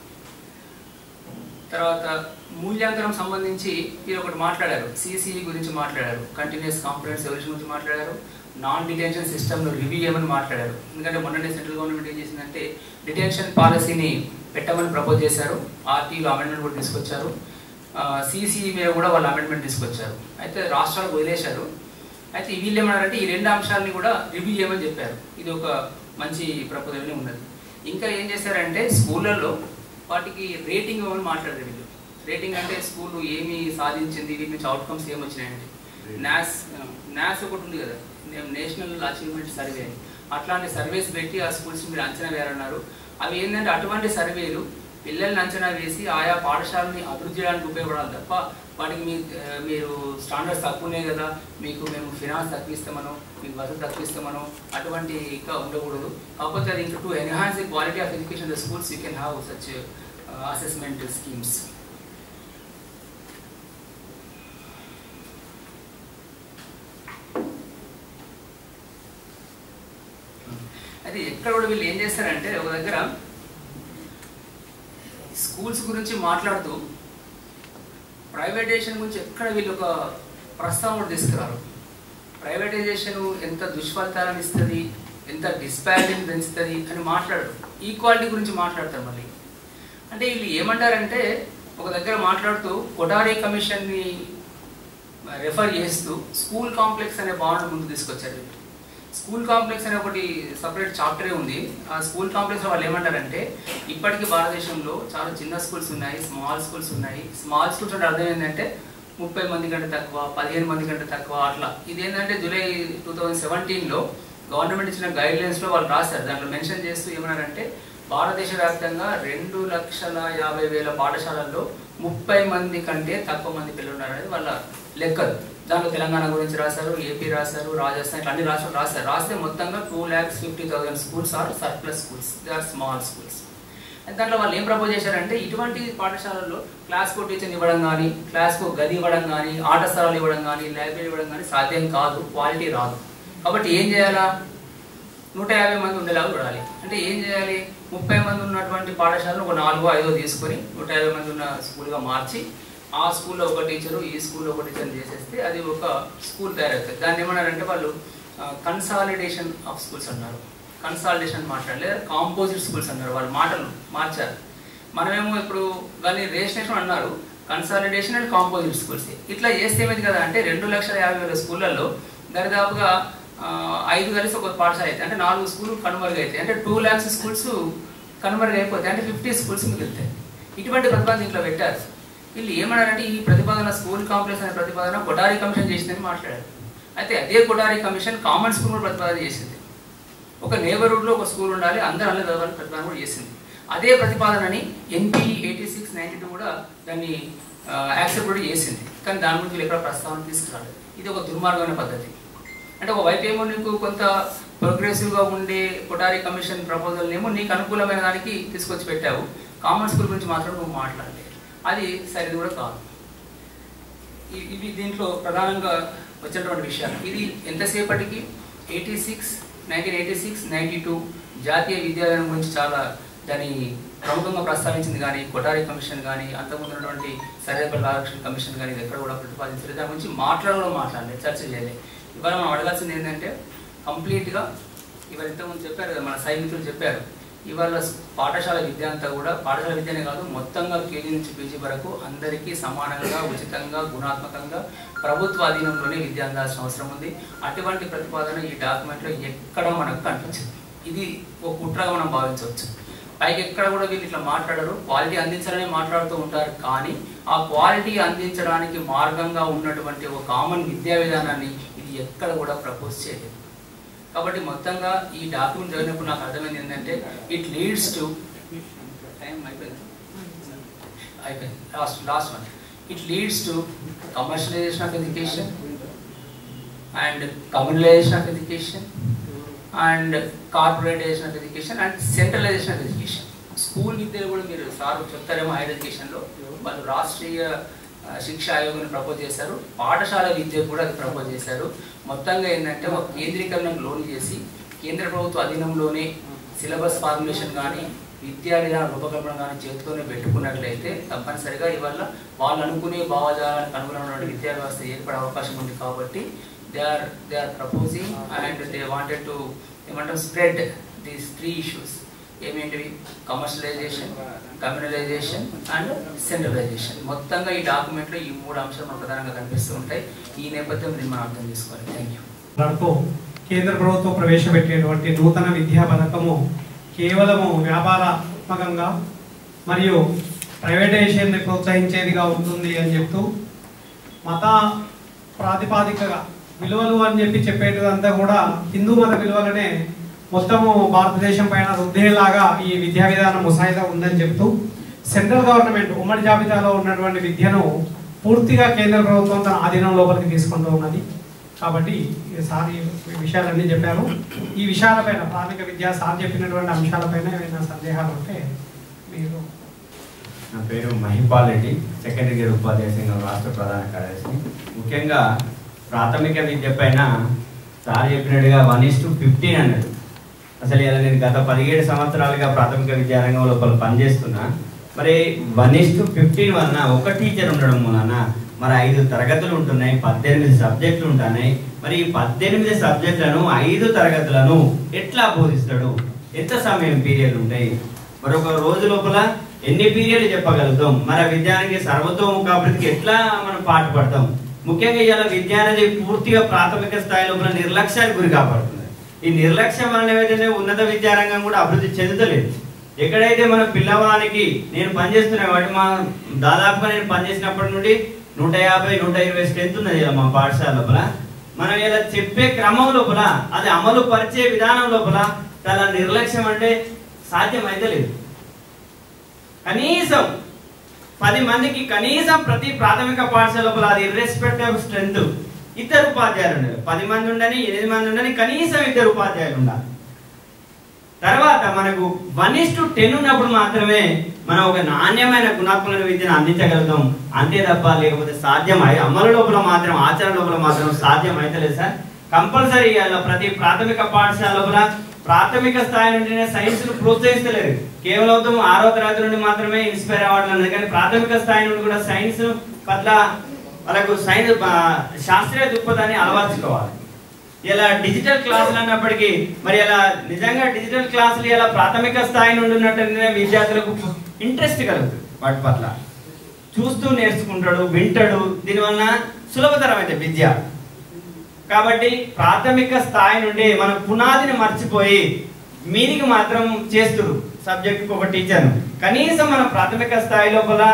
తర్వాత మూల్యాంకనం సంబంధించి మీరు ఒకటి మాట్లాడారు సిసిఈ గురించి మాట్లాడారు కంటిన్యూస్ కాంపరెన్స్ ఎవల్యూషన్ గురించి మాట్లాడారు నాన్ డిటెన్షన్ సిస్టమ్లో రివ్యూ చేయమని మాట్లాడారు ఎందుకంటే మొన్ననే సెంట్రల్ గవర్నమెంట్ ఏం చేసిందంటే డిటెన్షన్ పాలసీని పెట్టమని ప్రపోజ్ చేశారు ఆర్టీలో అమెండ్మెంట్ కూడా తీసుకొచ్చారు సిసిఈ మీద కూడా వాళ్ళు అమెండ్మెంట్ తీసుకొచ్చారు అయితే రాష్ట్రాలకు వదిలేశారు అయితే వీళ్ళు ఏమన్నారంటే ఈ రెండు అంశాలని కూడా రివ్యూ చేయమని చెప్పారు ఇది ఒక మంచి ప్రపోజల్నే ఉన్నది ఇంకా ఏం చేశారంటే స్కూళ్ళల్లో వాటికి రేటింగ్ ఇవ్వమని మాట్లాడారు వీళ్ళు రేటింగ్ అంటే స్కూల్ ఏమి సాధించింది వీటి నుంచి అవుట్కమ్స్ ఏమి వచ్చినాయండి నాస్ నాస్ ఒకటి ఉంది కదా నేషనల్ అచీవ్మెంట్ సర్వే అని అట్లాంటి సర్వేస్ పెట్టి ఆ స్కూల్స్ మీరు అంచనా వేయాలన్నారు అవి ఏంటంటే అటువంటి సర్వేలు పిల్లల్ని అంచనా వేసి ఆయా పాఠశాలని అభివృద్ధి చేయడానికి ఉపయోగపడాలి తప్ప వాటికి మీ ఆ, మీరు స్టాండర్డ్స్ తక్కువ ఉన్నాయి కదా మీకు మేము ఫినాన్స్ తక్కువ ఇస్తామనో మీకు వసతి తక్కువ ఇస్తామనో అటువంటి ఇంకా ఉండకూడదు కాకపోతే అది ఇంకా to enhance the quality of education the schools you can have such assessment schemes అది ఎక్కడ కూడా వీళ్ళు ఏం చేస్తారంటే ఒక దగ్గర స్కూల్స్ గురించి మాట్లాడుతూ ప్రైవేటైజేషన్ గురించి ఎక్కడ వీళ్ళు ఒక ప్రస్తావన కూడా తీసుకురారు ప్రైవేటైజేషన్ ఎంత దుష్ఫలితాలను ఇస్తుంది ఎంత డిస్పారిటీని పెంచుతుంది అని మాట్లాడరు ఈక్వాలిటీ గురించి మాట్లాడతారు మళ్ళీ అంటే వీళ్ళు ఏమంటారంటే ఒక దగ్గర మాట్లాడుతూ కొటారీ కమిషన్ని రెఫర్ చేస్తూ స్కూల్ కాంప్లెక్స్ అనే భావన ముందు తీసుకొచ్చారు వీళ్ళు. స్కూల్ కాంప్లెక్స్ అనే ఒకటి సపరేట్ చాప్టరే ఉంది ఆ స్కూల్ కాంప్లెక్స్ వాళ్ళు ఏమంటారంటే ఇప్పటికీ భారతదేశంలో చాలా చిన్న స్కూల్స్ ఉన్నాయి స్మాల్ స్కూల్స్ ఉన్నాయి స్మాల్ స్కూల్స్ అంటే అర్థం ఏంటంటే ముప్పై మంది కంటే తక్కువ పదిహేను మంది కంటే తక్కువ అట్లా ఇదేంటంటే జూలై టూ థౌజండ్ సెవెంటీన్లో గవర్నమెంట్ ఇచ్చిన గైడ్ లైన్స్లో వాళ్ళు రాశారు దాంట్లో మెన్షన్ చేస్తూ ఏమన్నారంటే భారతదేశ వ్యాప్తంగా రెండు లక్షల యాభై వేల పాఠశాలల్లో ముప్పై మంది కంటే తక్కువ మంది పిల్లలు ఉన్నారనేది వాళ్ళ లెక్కలు దాంట్లో తెలంగాణ గురించి రాశారు ఏపీ రాశారు రాజస్థాన్ ఇట్లా అన్ని రాష్ట్రాలు రాశారు రాస్తే మొత్తంగా two lakhs fifty thousand schools are surplus schools they are small schools దాంట్లో వాళ్ళు ఏం ప్రపోజ్ చేశారంటే ఇటువంటి పాఠశాలల్లో క్లాస్కు టీచర్ ఇవ్వడం కానీ క్లాస్కు గది ఇవ్వడం కానీ ఆట స్థలాలు ఇవ్వడం కానీ లైబ్రరీ ఇవ్వడం కానీ సాధ్యం కాదు క్వాలిటీ రాదు కాబట్టి ఏం చేయాలా నూట యాభై మంది ఉండేలాగా చూడాలి అంటే ఏం చేయాలి ముప్పై మంది ఉన్నటువంటి పాఠశాలను ఒక నాలుగో ఐదో తీసుకొని నూట యాభై మంది ఉన్న స్కూల్గా మార్చి ఆ స్కూల్లో ఒక టీచరు ఈ స్కూల్లో ఒక టీచర్ చేసేస్తే అది ఒక స్కూల్ తయారవుతుంది దాన్ని ఏమన్నారంటే వాళ్ళు కన్సాలిడేషన్ ఆఫ్ స్కూల్స్ అన్నారు కన్సాలిడేషన్ మాట్లాడలేదు కాంపోజిట్ స్కూల్స్ అన్నారు వాళ్ళ మాటలు మార్చారు మనమేమో ఇప్పుడు దాన్ని రేషనేషన్ అన్నారు కన్సాలిడేషన్ అండ్ కాంపోజిట్ స్కూల్స్ ఇట్లా చేస్తే ఏమైంది కదా అంటే రెండు లక్షల యాభై వేల స్కూళ్ళల్లో దరిదాపుగా ఆ, ఐదు కలిసి ఒక పాఠశాల అయితే అంటే నాలుగు స్కూల్ కనుమరుగు అవుతాయి అంటే టూ ల్యాక్స్ స్కూల్స్ కనుమరుగు అయిపోతాయి అంటే ఫిఫ్టీ స్కూల్స్ మిగులుతాయి ఇటువంటి ప్రతిపాదన దీంట్లో పెట్టారు వీళ్ళు ఏమన్నారంటే ఈ ప్రతిపాదన స్కూల్ కాంప్లెక్స్ అనే ప్రతిపాదన కొటారి కమిషన్ చేసిందని మాట్లాడారు అయితే అదే కొటారి కమిషన్ కామన్ స్కూల్ కూడా ప్రతిపాదన చేసింది ఒక నేబర్హుడ్లో ఒక స్కూల్ ఉండాలి అందరూ అల్లే చదవాలని ప్రతిపాదన కూడా చేసింది అదే ప్రతిపాదనని NP eighty six ninety two కూడా దాన్ని యాక్సెప్ట్ కూడా చేసింది కానీ దాని గురించి వీళ్ళు ఎక్కడ ప్రస్తావన తీసుకురాలేదు ఇది ఒక దుర్మార్గమైన పద్ధతి అంటే ఒక వైపు ఏమో నీకు కొంత ప్రోగ్రెసివ్గా ఉండే కొటారి కమిషన్ ప్రపోజల్ ఏమో నీకు అనుకూలమైన దానికి తీసుకొచ్చి పెట్టావు కామన్ స్కూల్ గురించి మాత్రం నువ్వు మాట్లాడలేదు అది సరిది కూడా కాదు ఇ- ఇవి దీంట్లో ప్రధానంగా వచ్చినటువంటి విషయాలు ఇది ఎంతసేపటికి eighty six nineteen eighty six ninety two జాతీయ విద్యాలయం గురించి చాలా దాని ప్రముఖంగా ప్రస్తావించింది కానీ కొటారి కమిషన్ కానీ అంతకుముందు ఉన్నటువంటి సరిహద్దుల ఆరక్షణ కమిషన్ కానీ ఇది ఎక్కడ కూడా ప్రతిపాదించలేదు దాని గురించి మాట్లాడడం మాట్లాడలేదు చర్చ చేయలేదు ఇవాళ మనం అడగాల్సింది ఏంటంటే కంప్లీట్గా ఇవాళ ఇంతకుముందు చెప్పారు కదా మన సైనికులు చెప్పారు ఇవాళ స్- పాఠశాల విద్య అంతా కూడా పాఠశాల విద్యనే కాదు మొత్తంగా కేజీ నుంచి పీజీ వరకు అందరికీ సమానంగా ఉచితంగా గుణాత్మకంగా ప్రభుత్వ అధీనంలోనే విద్య అందాల్సిన అవసరం ఉంది అటువంటి ప్రతిపాదన ఈ డాక్యుమెంట్లో ఎక్కడ మనకు కనిపించింది ఇది ఒక కుట్రగా మనం భావించవచ్చు పైకి ఎక్కడ కూడా వీళ్ళు ఇట్లా మాట్లాడరు క్వాలిటీ అందించాలని మాట్లాడుతూ ఉంటారు కానీ ఆ క్వాలిటీ అందించడానికి మార్గంగా ఉన్నటువంటి ఒక కామన్ విద్యా విధానాన్ని ఇది ఎక్కడ కూడా ప్రపోజ్ చేయలేదు కాబట్టి మొత్తంగా ఈ డాక్యుమెంట్ చదివినప్పుడు నాకు అర్థమైంది ఏంటంటే ఇట్ లీడ్స్ టు టైం అయిపోయింది అయిపోయింది last last one it leads to commercialisation of education and communalisation of education and corporatisation of education and centralisation of education school విద్యలో కూడా మీరు సార్ చెప్తారేమో హైయర్ ఎడ్యుకేషన్లో వాళ్ళు రాష్ట్రీయ ఆ, శిక్ష ఆయోగాన్ని ప్రపోజ్ చేశారు పాఠశాల విద్య కూడా అది ప్రపోజ్ చేశారు మొత్తంగా ఏంటంటే ఒక కేంద్రీకరణకు లోన్ చేసి కేంద్ర ప్రభుత్వ అధీనంలోనే సిలబస్ ఫార్ములేషన్ కానీ విద్యా విధాన రూపకల్పన కానీ చేతితోనే పెట్టుకున్నట్లయితే తప్పనిసరిగా ఇవాళ వాళ్ళు అనుకునే భావజాలానికి అనుగుణమైన విద్యా వ్యవస్థ ఏర్పడే అవకాశం ఉంది కాబట్టి they are they are proposing and they wanted to ఏమంటాం స్ప్రెడ్ దీస్ త్రీ ఇష్యూస్ ఏమేంటివి కమర్షియలైజేషన్ కమ్యూనలైజేషన్ అండ్ సెంట్రలైజేషన్ మొత్తంగా ఈ డాక్యుమెంట్లో ఈ మూడు అంశాలు మనకు ప్రధానంగా కనిపిస్తూ ఉంటాయి ఈ నేపథ్యం దీన్ని మనం అర్థం చేసుకోవాలి థ్యాంక్ యూ మాట్లాడుతూ కేంద్ర ప్రభుత్వం ప్రవేశపెట్టేటువంటి నూతన విద్యా పథకము కేవలము వ్యాపారాత్మకంగా మరియు ప్రైవేటైజేషన్ని ప్రోత్సహించేదిగా ఉంటుంది అని చెప్తూ మత ప్రాతిపాదికగా విలువలు అని చెప్పి చెప్పేటిదంతా కూడా హిందూ మత విలువలనే మొత్తము భారతదేశం పైన రుద్దేలాగా ఈ విద్యా విధానం ముసాయిదా ఉందని చెప్తూ సెంట్రల్ గవర్నమెంట్ ఉమ్మడి జాబితాలో ఉన్నటువంటి విద్యను పూర్తిగా కేంద్ర ప్రభుత్వం తన ఆధీనం లోపలికి తీసుకుంటూ ఉన్నది కాబట్టి ఈ సార్ ఈ విషయాలన్నీ చెప్పారు ఈ విషయాలపైన ప్రాథమిక విద్య సార్ చెప్పినటువంటి అంశాలపైన ఏమైనా సందేహాలు ఉంటే మీరు నా పేరు మహిపాల్ రెడ్డి సెకండరీ ఇయర్ ఉపాధ్యాయ సంఘం రాష్ట్ర ప్రధాన కార్యదర్శి ముఖ్యంగా ప్రాథమిక విద్య పైన సార్ చెప్పినట్టుగా వన్ ఇస్ టు ఫిఫ్టీన్ అన్నాడు అసలు ఇలా నేను గత పదిహేడు సంవత్సరాలుగా ప్రాథమిక విద్యారంగం లోపల పనిచేస్తున్నా మరి వన్ ఇస్ టు ఫిఫ్టీన్ వలన ఒక టీచర్ ఉండడం వలన మరి ఐదు తరగతులు ఉంటున్నాయి పద్దెనిమిది సబ్జెక్టులు ఉంటున్నాయి మరి ఈ పద్దెనిమిది సబ్జెక్టులను ఐదు తరగతులను ఎట్లా బోధిస్తాడు ఎంత సమయం పీరియడ్ ఉంటాయి మరి ఒక రోజు లోపల ఎన్ని పీరియడ్లు చెప్పగలుగుతాం మరి ఆ విద్యానికి సర్వతోముఖాభివృద్ధికి ఎట్లా మనం పాటుపడతాం ముఖ్యంగా ఇవాళ విద్య అనేది పూర్తిగా ప్రాథమిక స్థాయి లోపల నిర్లక్ష్యానికి గురి కాపాడుతుంది ఈ నిర్లక్ష్యం వలన ఏదైతే ఉన్నత విద్యారంగం కూడా అభివృద్ధి చెందుతలేదు ఎక్కడైతే మన పిల్లవానికి నేను పనిచేస్తున్నా వాటి మా దాదాపుగా నేను పనిచేసినప్పటి నుండి నూట యాభై నూట ఇరవై స్ట్రెంత్ ఉన్నది ఇలా మా పాఠశాల లోపల మనం ఇలా చెప్పే క్రమం లోపల అది అమలు పరిచే విధానం లోపల చాలా నిర్లక్ష్యం అంటే సాధ్యం అయితే లేదు కనీసం పది మందికి కనీసం ప్రతి ప్రాథమిక పాఠశాల లోపల అది ఇర్రెస్పెక్ట్ ఆఫ్ స్ట్రెంత్ ఇద్దరు ఉపాధ్యాయులు ఉండాలి పది మంది ఉండని ఎనిమిది మంది ఉండని కనీసం ఇద్దరు ఉపాధ్యాయులు ఉండాలి తర్వాత మనకు వన్ ఇస్ టు టెన్ ఉన్నప్పుడు మాత్రమే మనం ఒక నాణ్యమైన గుణాత్మక విద్యను అందించగలుగుతాం అంతే తప్ప లేకపోతే సాధ్యం అయి- అమలు లోపల మాత్రం ఆచరణ లోపల మాత్రం సాధ్యం అయితే లేదు సార్ కంపల్సరీ ఇవాళ ప్రతి ప్రాథమిక పాఠశాల లోపల ప్రాథమిక స్థాయి నుండినే సైన్స్ ను ప్రోత్సహిస్తలేరు కేవలం ఆరో తరగతి నుండి మాత్రమే ఇన్స్పైర్ అవ్వడం లేదు కానీ ప్రాథమిక స్థాయి నుండి కూడా సైన్స్ పట్ల వాళ్ళకు సైన్స్ ఆ, శాస్త్రీయ దృక్పథాన్ని అలవర్చుకోవాలి ఇలా డిజిటల్ క్లాసులు అన్నప్పటికీ మరి ఇలా నిజంగా డిజిటల్ క్లాసులు ఇలా ప్రాథమిక స్థాయి నుండి ఉన్నట్టుగానే విద్యార్థులకు ఇంట్రెస్ట్ కలుగుతుంది వాటి పట్ల చూస్తూ నేర్చుకుంటాడు వింటాడు దీనివల్ల సులభతరమైతే విద్య కాబట్టి ప్రాథమిక స్థాయి నుండి మనం పునాదిని మర్చిపోయి మీదికి మాత్రం చేస్తుడు సబ్జెక్ట్ ఒక టీచర్ కనీసం మన ప్రాథమిక స్థాయి లోపల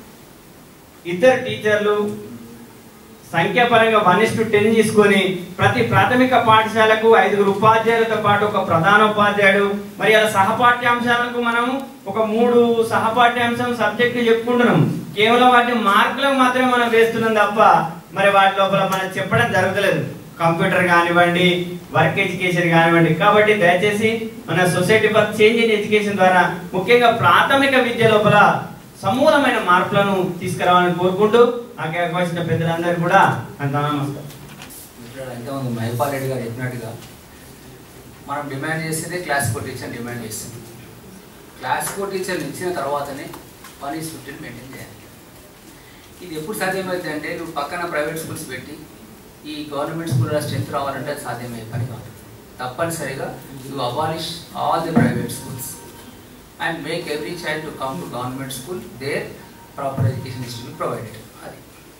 ఇద్దరు టీచర్లు సంఖ్యాపరంగా వన్ ఇస్ టు టెన్ తీసుకొని ప్రతి ప్రాథమిక పాఠశాలకు ఐదుగురు ఉపాధ్యాయులతో పాటు ఒక ప్రధాన ఉపాధ్యాయుడు మరి అలా సహపాఠ్యాంశాలకు మనం ఒక మూడు సహపాఠ్యాంశం సబ్జెక్టు చెప్పుకుంటున్నాం కేవలం వాటి మార్కులకు మాత్రమే మనం వేస్తున్నాం తప్ప మరి వాటి లోపల మనం చెప్పడం జరుగుతలేదు కంప్యూటర్ కానివ్వండి వర్క్ ఎడ్యుకేషన్ కానివ్వండి కాబట్టి దయచేసి మన society for change in education ద్వారా ముఖ్యంగా ప్రాథమిక విద్య లోపల సమూలమైన మార్పులను తీసుకురావాలని కోరుకుంటూ నాకు అవకాశం పెద్దలందరూ కూడా అంత నమస్కారం మిత్రులు ఇంతకుముందు మహిపాల్ రెడ్డి గారు చెప్పినట్టుగా మనం డిమాండ్ చేసేదే క్లాసికల్ టీచర్ డిమాండ్ చేస్తుంది క్లాసికల్ టీచర్ ఇచ్చిన తర్వాతనే పని ఫిఫ్టీన్ మెయింటైన్ చేయాలి ఇది ఎప్పుడు సాధ్యమవుతుంది అంటే నువ్వు పక్కన ప్రైవేట్ స్కూల్స్ పెట్టి ఈ గవర్నమెంట్ స్కూల్లో స్ట్రెంత్ రావాలంటే అది సాధ్యమయ్యే పని కాదు తప్పనిసరిగా you abolish all the private schools and make every child to come to government school there proper education is to be provided అది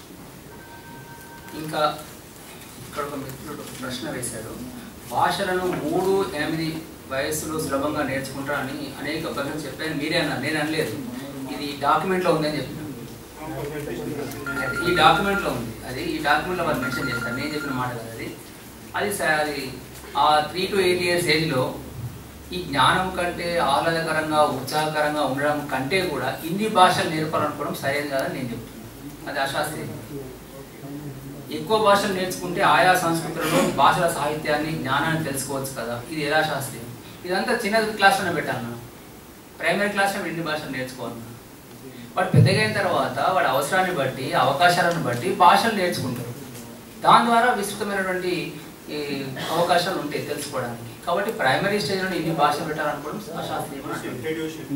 ఇంకా ఇక్కడ ఒక మిత్రుడు ఒక ప్రశ్న వేశాడు భాషలను మూడు ఎనిమిది వయస్సులో సులభంగా నేర్చుకుంటారని అనేక ప్రశ్నలు చెప్పాను మీరే అన్నారు నేను అనలేదు ఇది డాక్యుమెంట్లో ఉందని చెప్పిన అయితే ఈ డాక్యుమెంట్లో ఉంది అది ఈ డాక్యుమెంట్లో వాళ్ళు మెన్షన్ చేస్తారు నేను చెప్పిన మాట కదా అది అది స- అది ఆ త్రీ టు ఎయిట్ ఇయర్స్ ఏజ్లో ఈ జ్ఞానం కంటే ఆహ్లాదకరంగా ఉత్సాహకరంగా ఉండడం కంటే కూడా హిందీ భాషలు నేర్పాలనుకోవడం సరైనది కాదని నేను చెప్తున్నాను అది అశాస్త్రీయం ఎక్కువ భాషలు నేర్చుకుంటే ఆయా సంస్కృతులలో భాషల సాహిత్యాన్ని జ్ఞానాన్ని తెలుసుకోవచ్చు కదా ఇది ఎలా శాస్త్రీయం ఇదంతా చిన్న క్లాస్లోనే పెట్టాలి మనం ప్రైమరీ క్లాస్లో ఎన్ని భాషలు నేర్చుకోవాలి మనం. వాడు పెద్దగైన తర్వాత వాడి అవసరాన్ని బట్టి అవకాశాలను బట్టి భాషలు నేర్చుకుంటారు దాని ద్వారా విస్తృతమైనటువంటి ఈ అవకాశాలు ఉంటాయి తెలుసుకోవడానికి కాబట్టి ప్రైమరీ స్టేజ్లో ఇన్ని భాషలు పెట్టాలనుకోవడం అశాస్త్రీయం అని అంటున్నాను.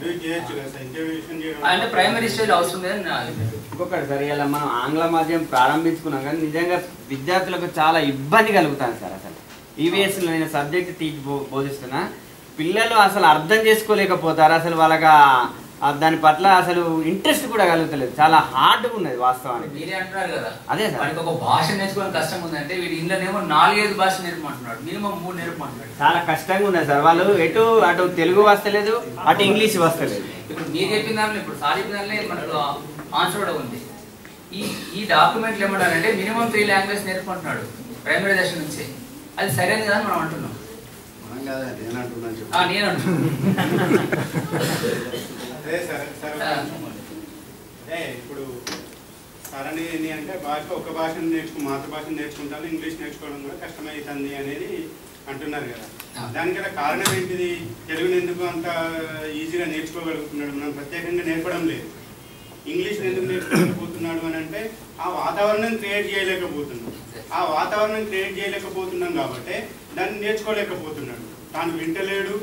అంటే ప్రైమరీ స్టేజ్ అవసరం లేదని నా అభిప్రాయం. ఇంకొకటి సార్ ఇలా మనం ఆంగ్ల మాధ్యమం ప్రారంభించుకున్నాం కానీ నిజంగా విద్యార్థులకు చాలా ఇబ్బంది కలుగుతాను సార్ అసలు ఈవీఎస్లో నేను సబ్జెక్ట్ టీచ్ బో బోధిస్తున్నా పిల్లలు అసలు అర్థం చేసుకోలేకపోతారు అసలు వాళ్ళకి ఆ- ఆ దాని పట్ల అసలు ఇంట్రెస్ట్ కూడా కలుగుతలేదు చాలా హార్డ్గా ఉన్నది వాస్తవానికి మీరే అంటున్నారు కదా అదే సార్. వాడికి ఒక భాష నేర్చుకోవడం కష్టం ఉందంటే వీడి ఇంట్లోనేమో నాలుగైదు భాష నేర్పమంటున్నాడు మినిమం మూడు నేర్పమంటున్నాడు చాలా కష్టంగా ఉన్నది సార్ వాళ్ళు ఎటు అటు తెలుగు వస్తలేదు అటు ఇంగ్లీష్ వస్తలేదు ఇప్పుడు మీరు చెప్పిన దాంట్లో ఇప్పుడు సార్ చెప్పిన దాంట్లో మనకు ఆన్సర్ కూడా ఉంది ఈ ఈ డాక్యుమెంట్లు ఏమంటారంటే మినిమం త్రీ లాంగ్వేజ్ నేర్పమంటున్నాడు ప్రైమరీ దశ నుంచే అది సరైనది కదా అని మనం అంటున్నాం మనం కాదండి నేను అంటున్నాను చెప్పు. ఆ, నేను అంటున్నాను అదే సరే సరే ఆ. అదే ఇప్పుడు సరణి ఏంటి అంటే భాష ఒక భాషను నేర్చుకు మాతృభాషను నేర్చుకుంటాను ఇంగ్లీష్ నేర్చుకోవడం కూడా కష్టమవుతుంది అనేది అంటున్నారు కదా ఆ. దానికన్నా కారణం ఏంటిది తెలుగుని ఎందుకు అంత ఈజీగా నేర్చుకోగలుగుతున్నాడు మనం ప్రత్యేకంగా నేర్పడం లేదు ఇంగ్లీష్ ఎందుకు నేర్చుకోలేకపోతున్నాడు అని అంటే ఆ వాతావరణం క్రియేట్ చేయలేకపోతున్నాం ఆ వాతావరణం క్రియేట్ చేయలేకపోతున్నాం కాబట్టి దాన్ని నేర్చుకోలేకపోతున్నాడు తాను వింటలేడు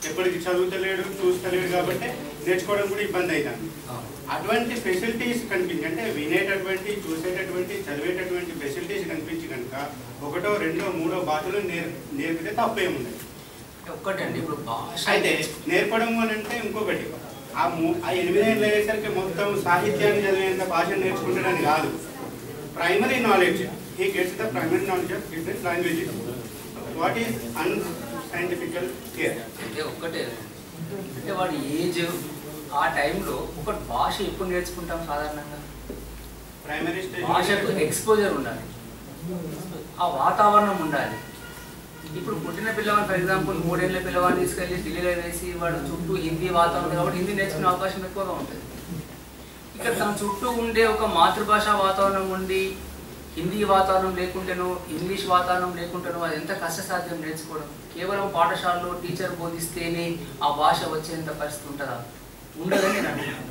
ఎప్పటికి చదువుతలేడు చూస్తలేడు కాబట్టి నేర్చుకోవడం కూడా ఇబ్బంది అవుతుంది అటువంటి ఫెసిలిటీస్ కనిపించి అంటే వినేటటువంటి చూసేటటువంటి చదివేటటువంటి ఫెసిలిటీస్ కనిపించి కనుక ఒకటో రెండో మూడో భాషలు నేర్ నేర్పితే తప్పేముంది ఒక్కటండి ఇప్పుడు భాష అయితే నేర్పడం అని అంటే ఇంకొకటి ఆ ము- ఆ ఎనిమిదేళ్ళు అయ్యేసరికి మొత్తం సాహిత్యాన్ని చదివేంత భాష నేర్చుకుంటాడని కాదు primary knowledge he gets the primary knowledge of different languages what is unscientifical care అంటే ఒక్కటే అంటే వాడి ఏజ్ ఆ టైంలో ఒక భాష ఎప్పుడు నేర్చుకుంటాం సాధారణంగా ప్రైమరీ భాషకు స్టేజ్ ఎక్స్పోజర్ ఉండాలి ఆ వాతావరణం ఉండాలి ఇప్పుడు పుట్టిన పిల్లవాడిని ఫర్ ఎగ్జాంపుల్ మూడేళ్ల పిల్లవాడిని తీసుకెళ్ళి ఢిల్లీలో వేసి వాడు చుట్టూ హిందీ వాతావరణం ఉంది కాబట్టి హిందీ నేర్చుకునే అవకాశం ఎక్కువగా ఉంటుంది ఇక్కడ తన చుట్టూ ఉండే ఒక మాతృభాష వాతావరణం ఉండి హిందీ వాతావరణం లేకుంటేనో ఇంగ్లీష్ వాతావరణం లేకుంటేనో అది ఎంత కష్టసాధ్యం నేర్చుకోవడం కేవలం పాఠశాలలో టీచర్ బోధిస్తేనే ఆ భాష వచ్చేంత పరిస్థితి ఉంటుందా ఉండదని నేను అనుకుంటున్నాను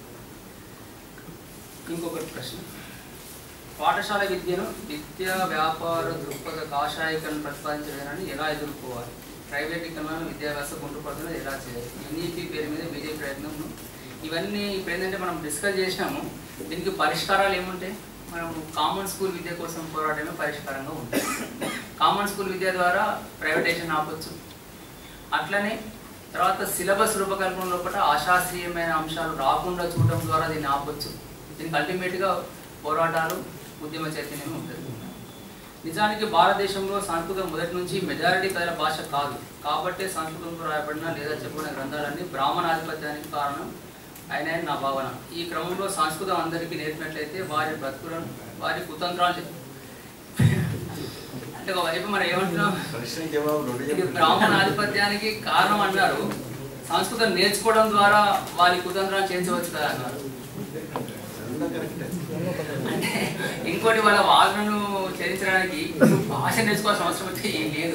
ఇంకొకటి ప్రశ్న పాఠశాల విద్యను విద్యా వ్యాపార దృక్పథ కాషాయికలను ప్రతిపాదించడాన్ని ఎలా ఎదుర్కోవాలి ప్రైవేటీకరణను విద్యా వ్యవస్థ కుంటుపడుతున్నది ఎలా చేయాలి ఎన్ఈపీ పేరు మీద బీజేపీ ప్రయత్నం ఇవన్నీ ఇప్పుడు ఏంటంటే మనం డిస్కస్ చేసినాము దీనికి పరిష్కారాలు ఏముంటాయి మనం కామన్ స్కూల్ విద్య కోసం పోరాటమే పరిష్కారంగా ఉంటుంది కామన్ స్కూల్ విద్య ద్వారా ప్రైవేటైజేషన్ ఆపొచ్చు అట్లనే తర్వాత సిలబస్ రూపకల్పన లోపల అశాస్త్రీయమైన అంశాలు రాకుండా చూడడం ద్వారా దీన్ని ఆపొచ్చు దీనికి అల్టిమేట్గా పోరాటాలు ఉద్యమ చైతన్యం ఉంటుంది నిజానికి భారతదేశంలో సంస్కృతం మొదటి నుంచి మెజారిటీ ప్రజల భాష కాదు కాబట్టే సంస్కృతంలో రాయబడిన లేదా చెప్పబడిన గ్రంథాలన్నీ బ్రాహ్మణాధిపత్యానికి కారణం అయిన నా భావన ఈ క్రమంలో సంస్కృతం అందరికీ నేర్పినట్లయితే వారి బ్రతుకులను వారి కుతంత్రాలు చెప్- అంటే ఒకవైపు మనం ఏమంటున్నాం ప్రశ్న జవాబు రెండు ఇది చెప్పండి. బ్రాహ్మణ ఆధిపత్యానికి కారణం అన్నారు సంస్కృతం నేర్చుకోవడం ద్వారా వారి కుతంత్రాలు చేయించవచ్చు కదా అన్నారు రెండు కరెక్టే. అంటే ఇంకోటి వాళ్ళ వాదనను చరించడానికి నువ్వు భాష నేర్చుకోవాల్సిన అవసరం అయితే ఏం లేదు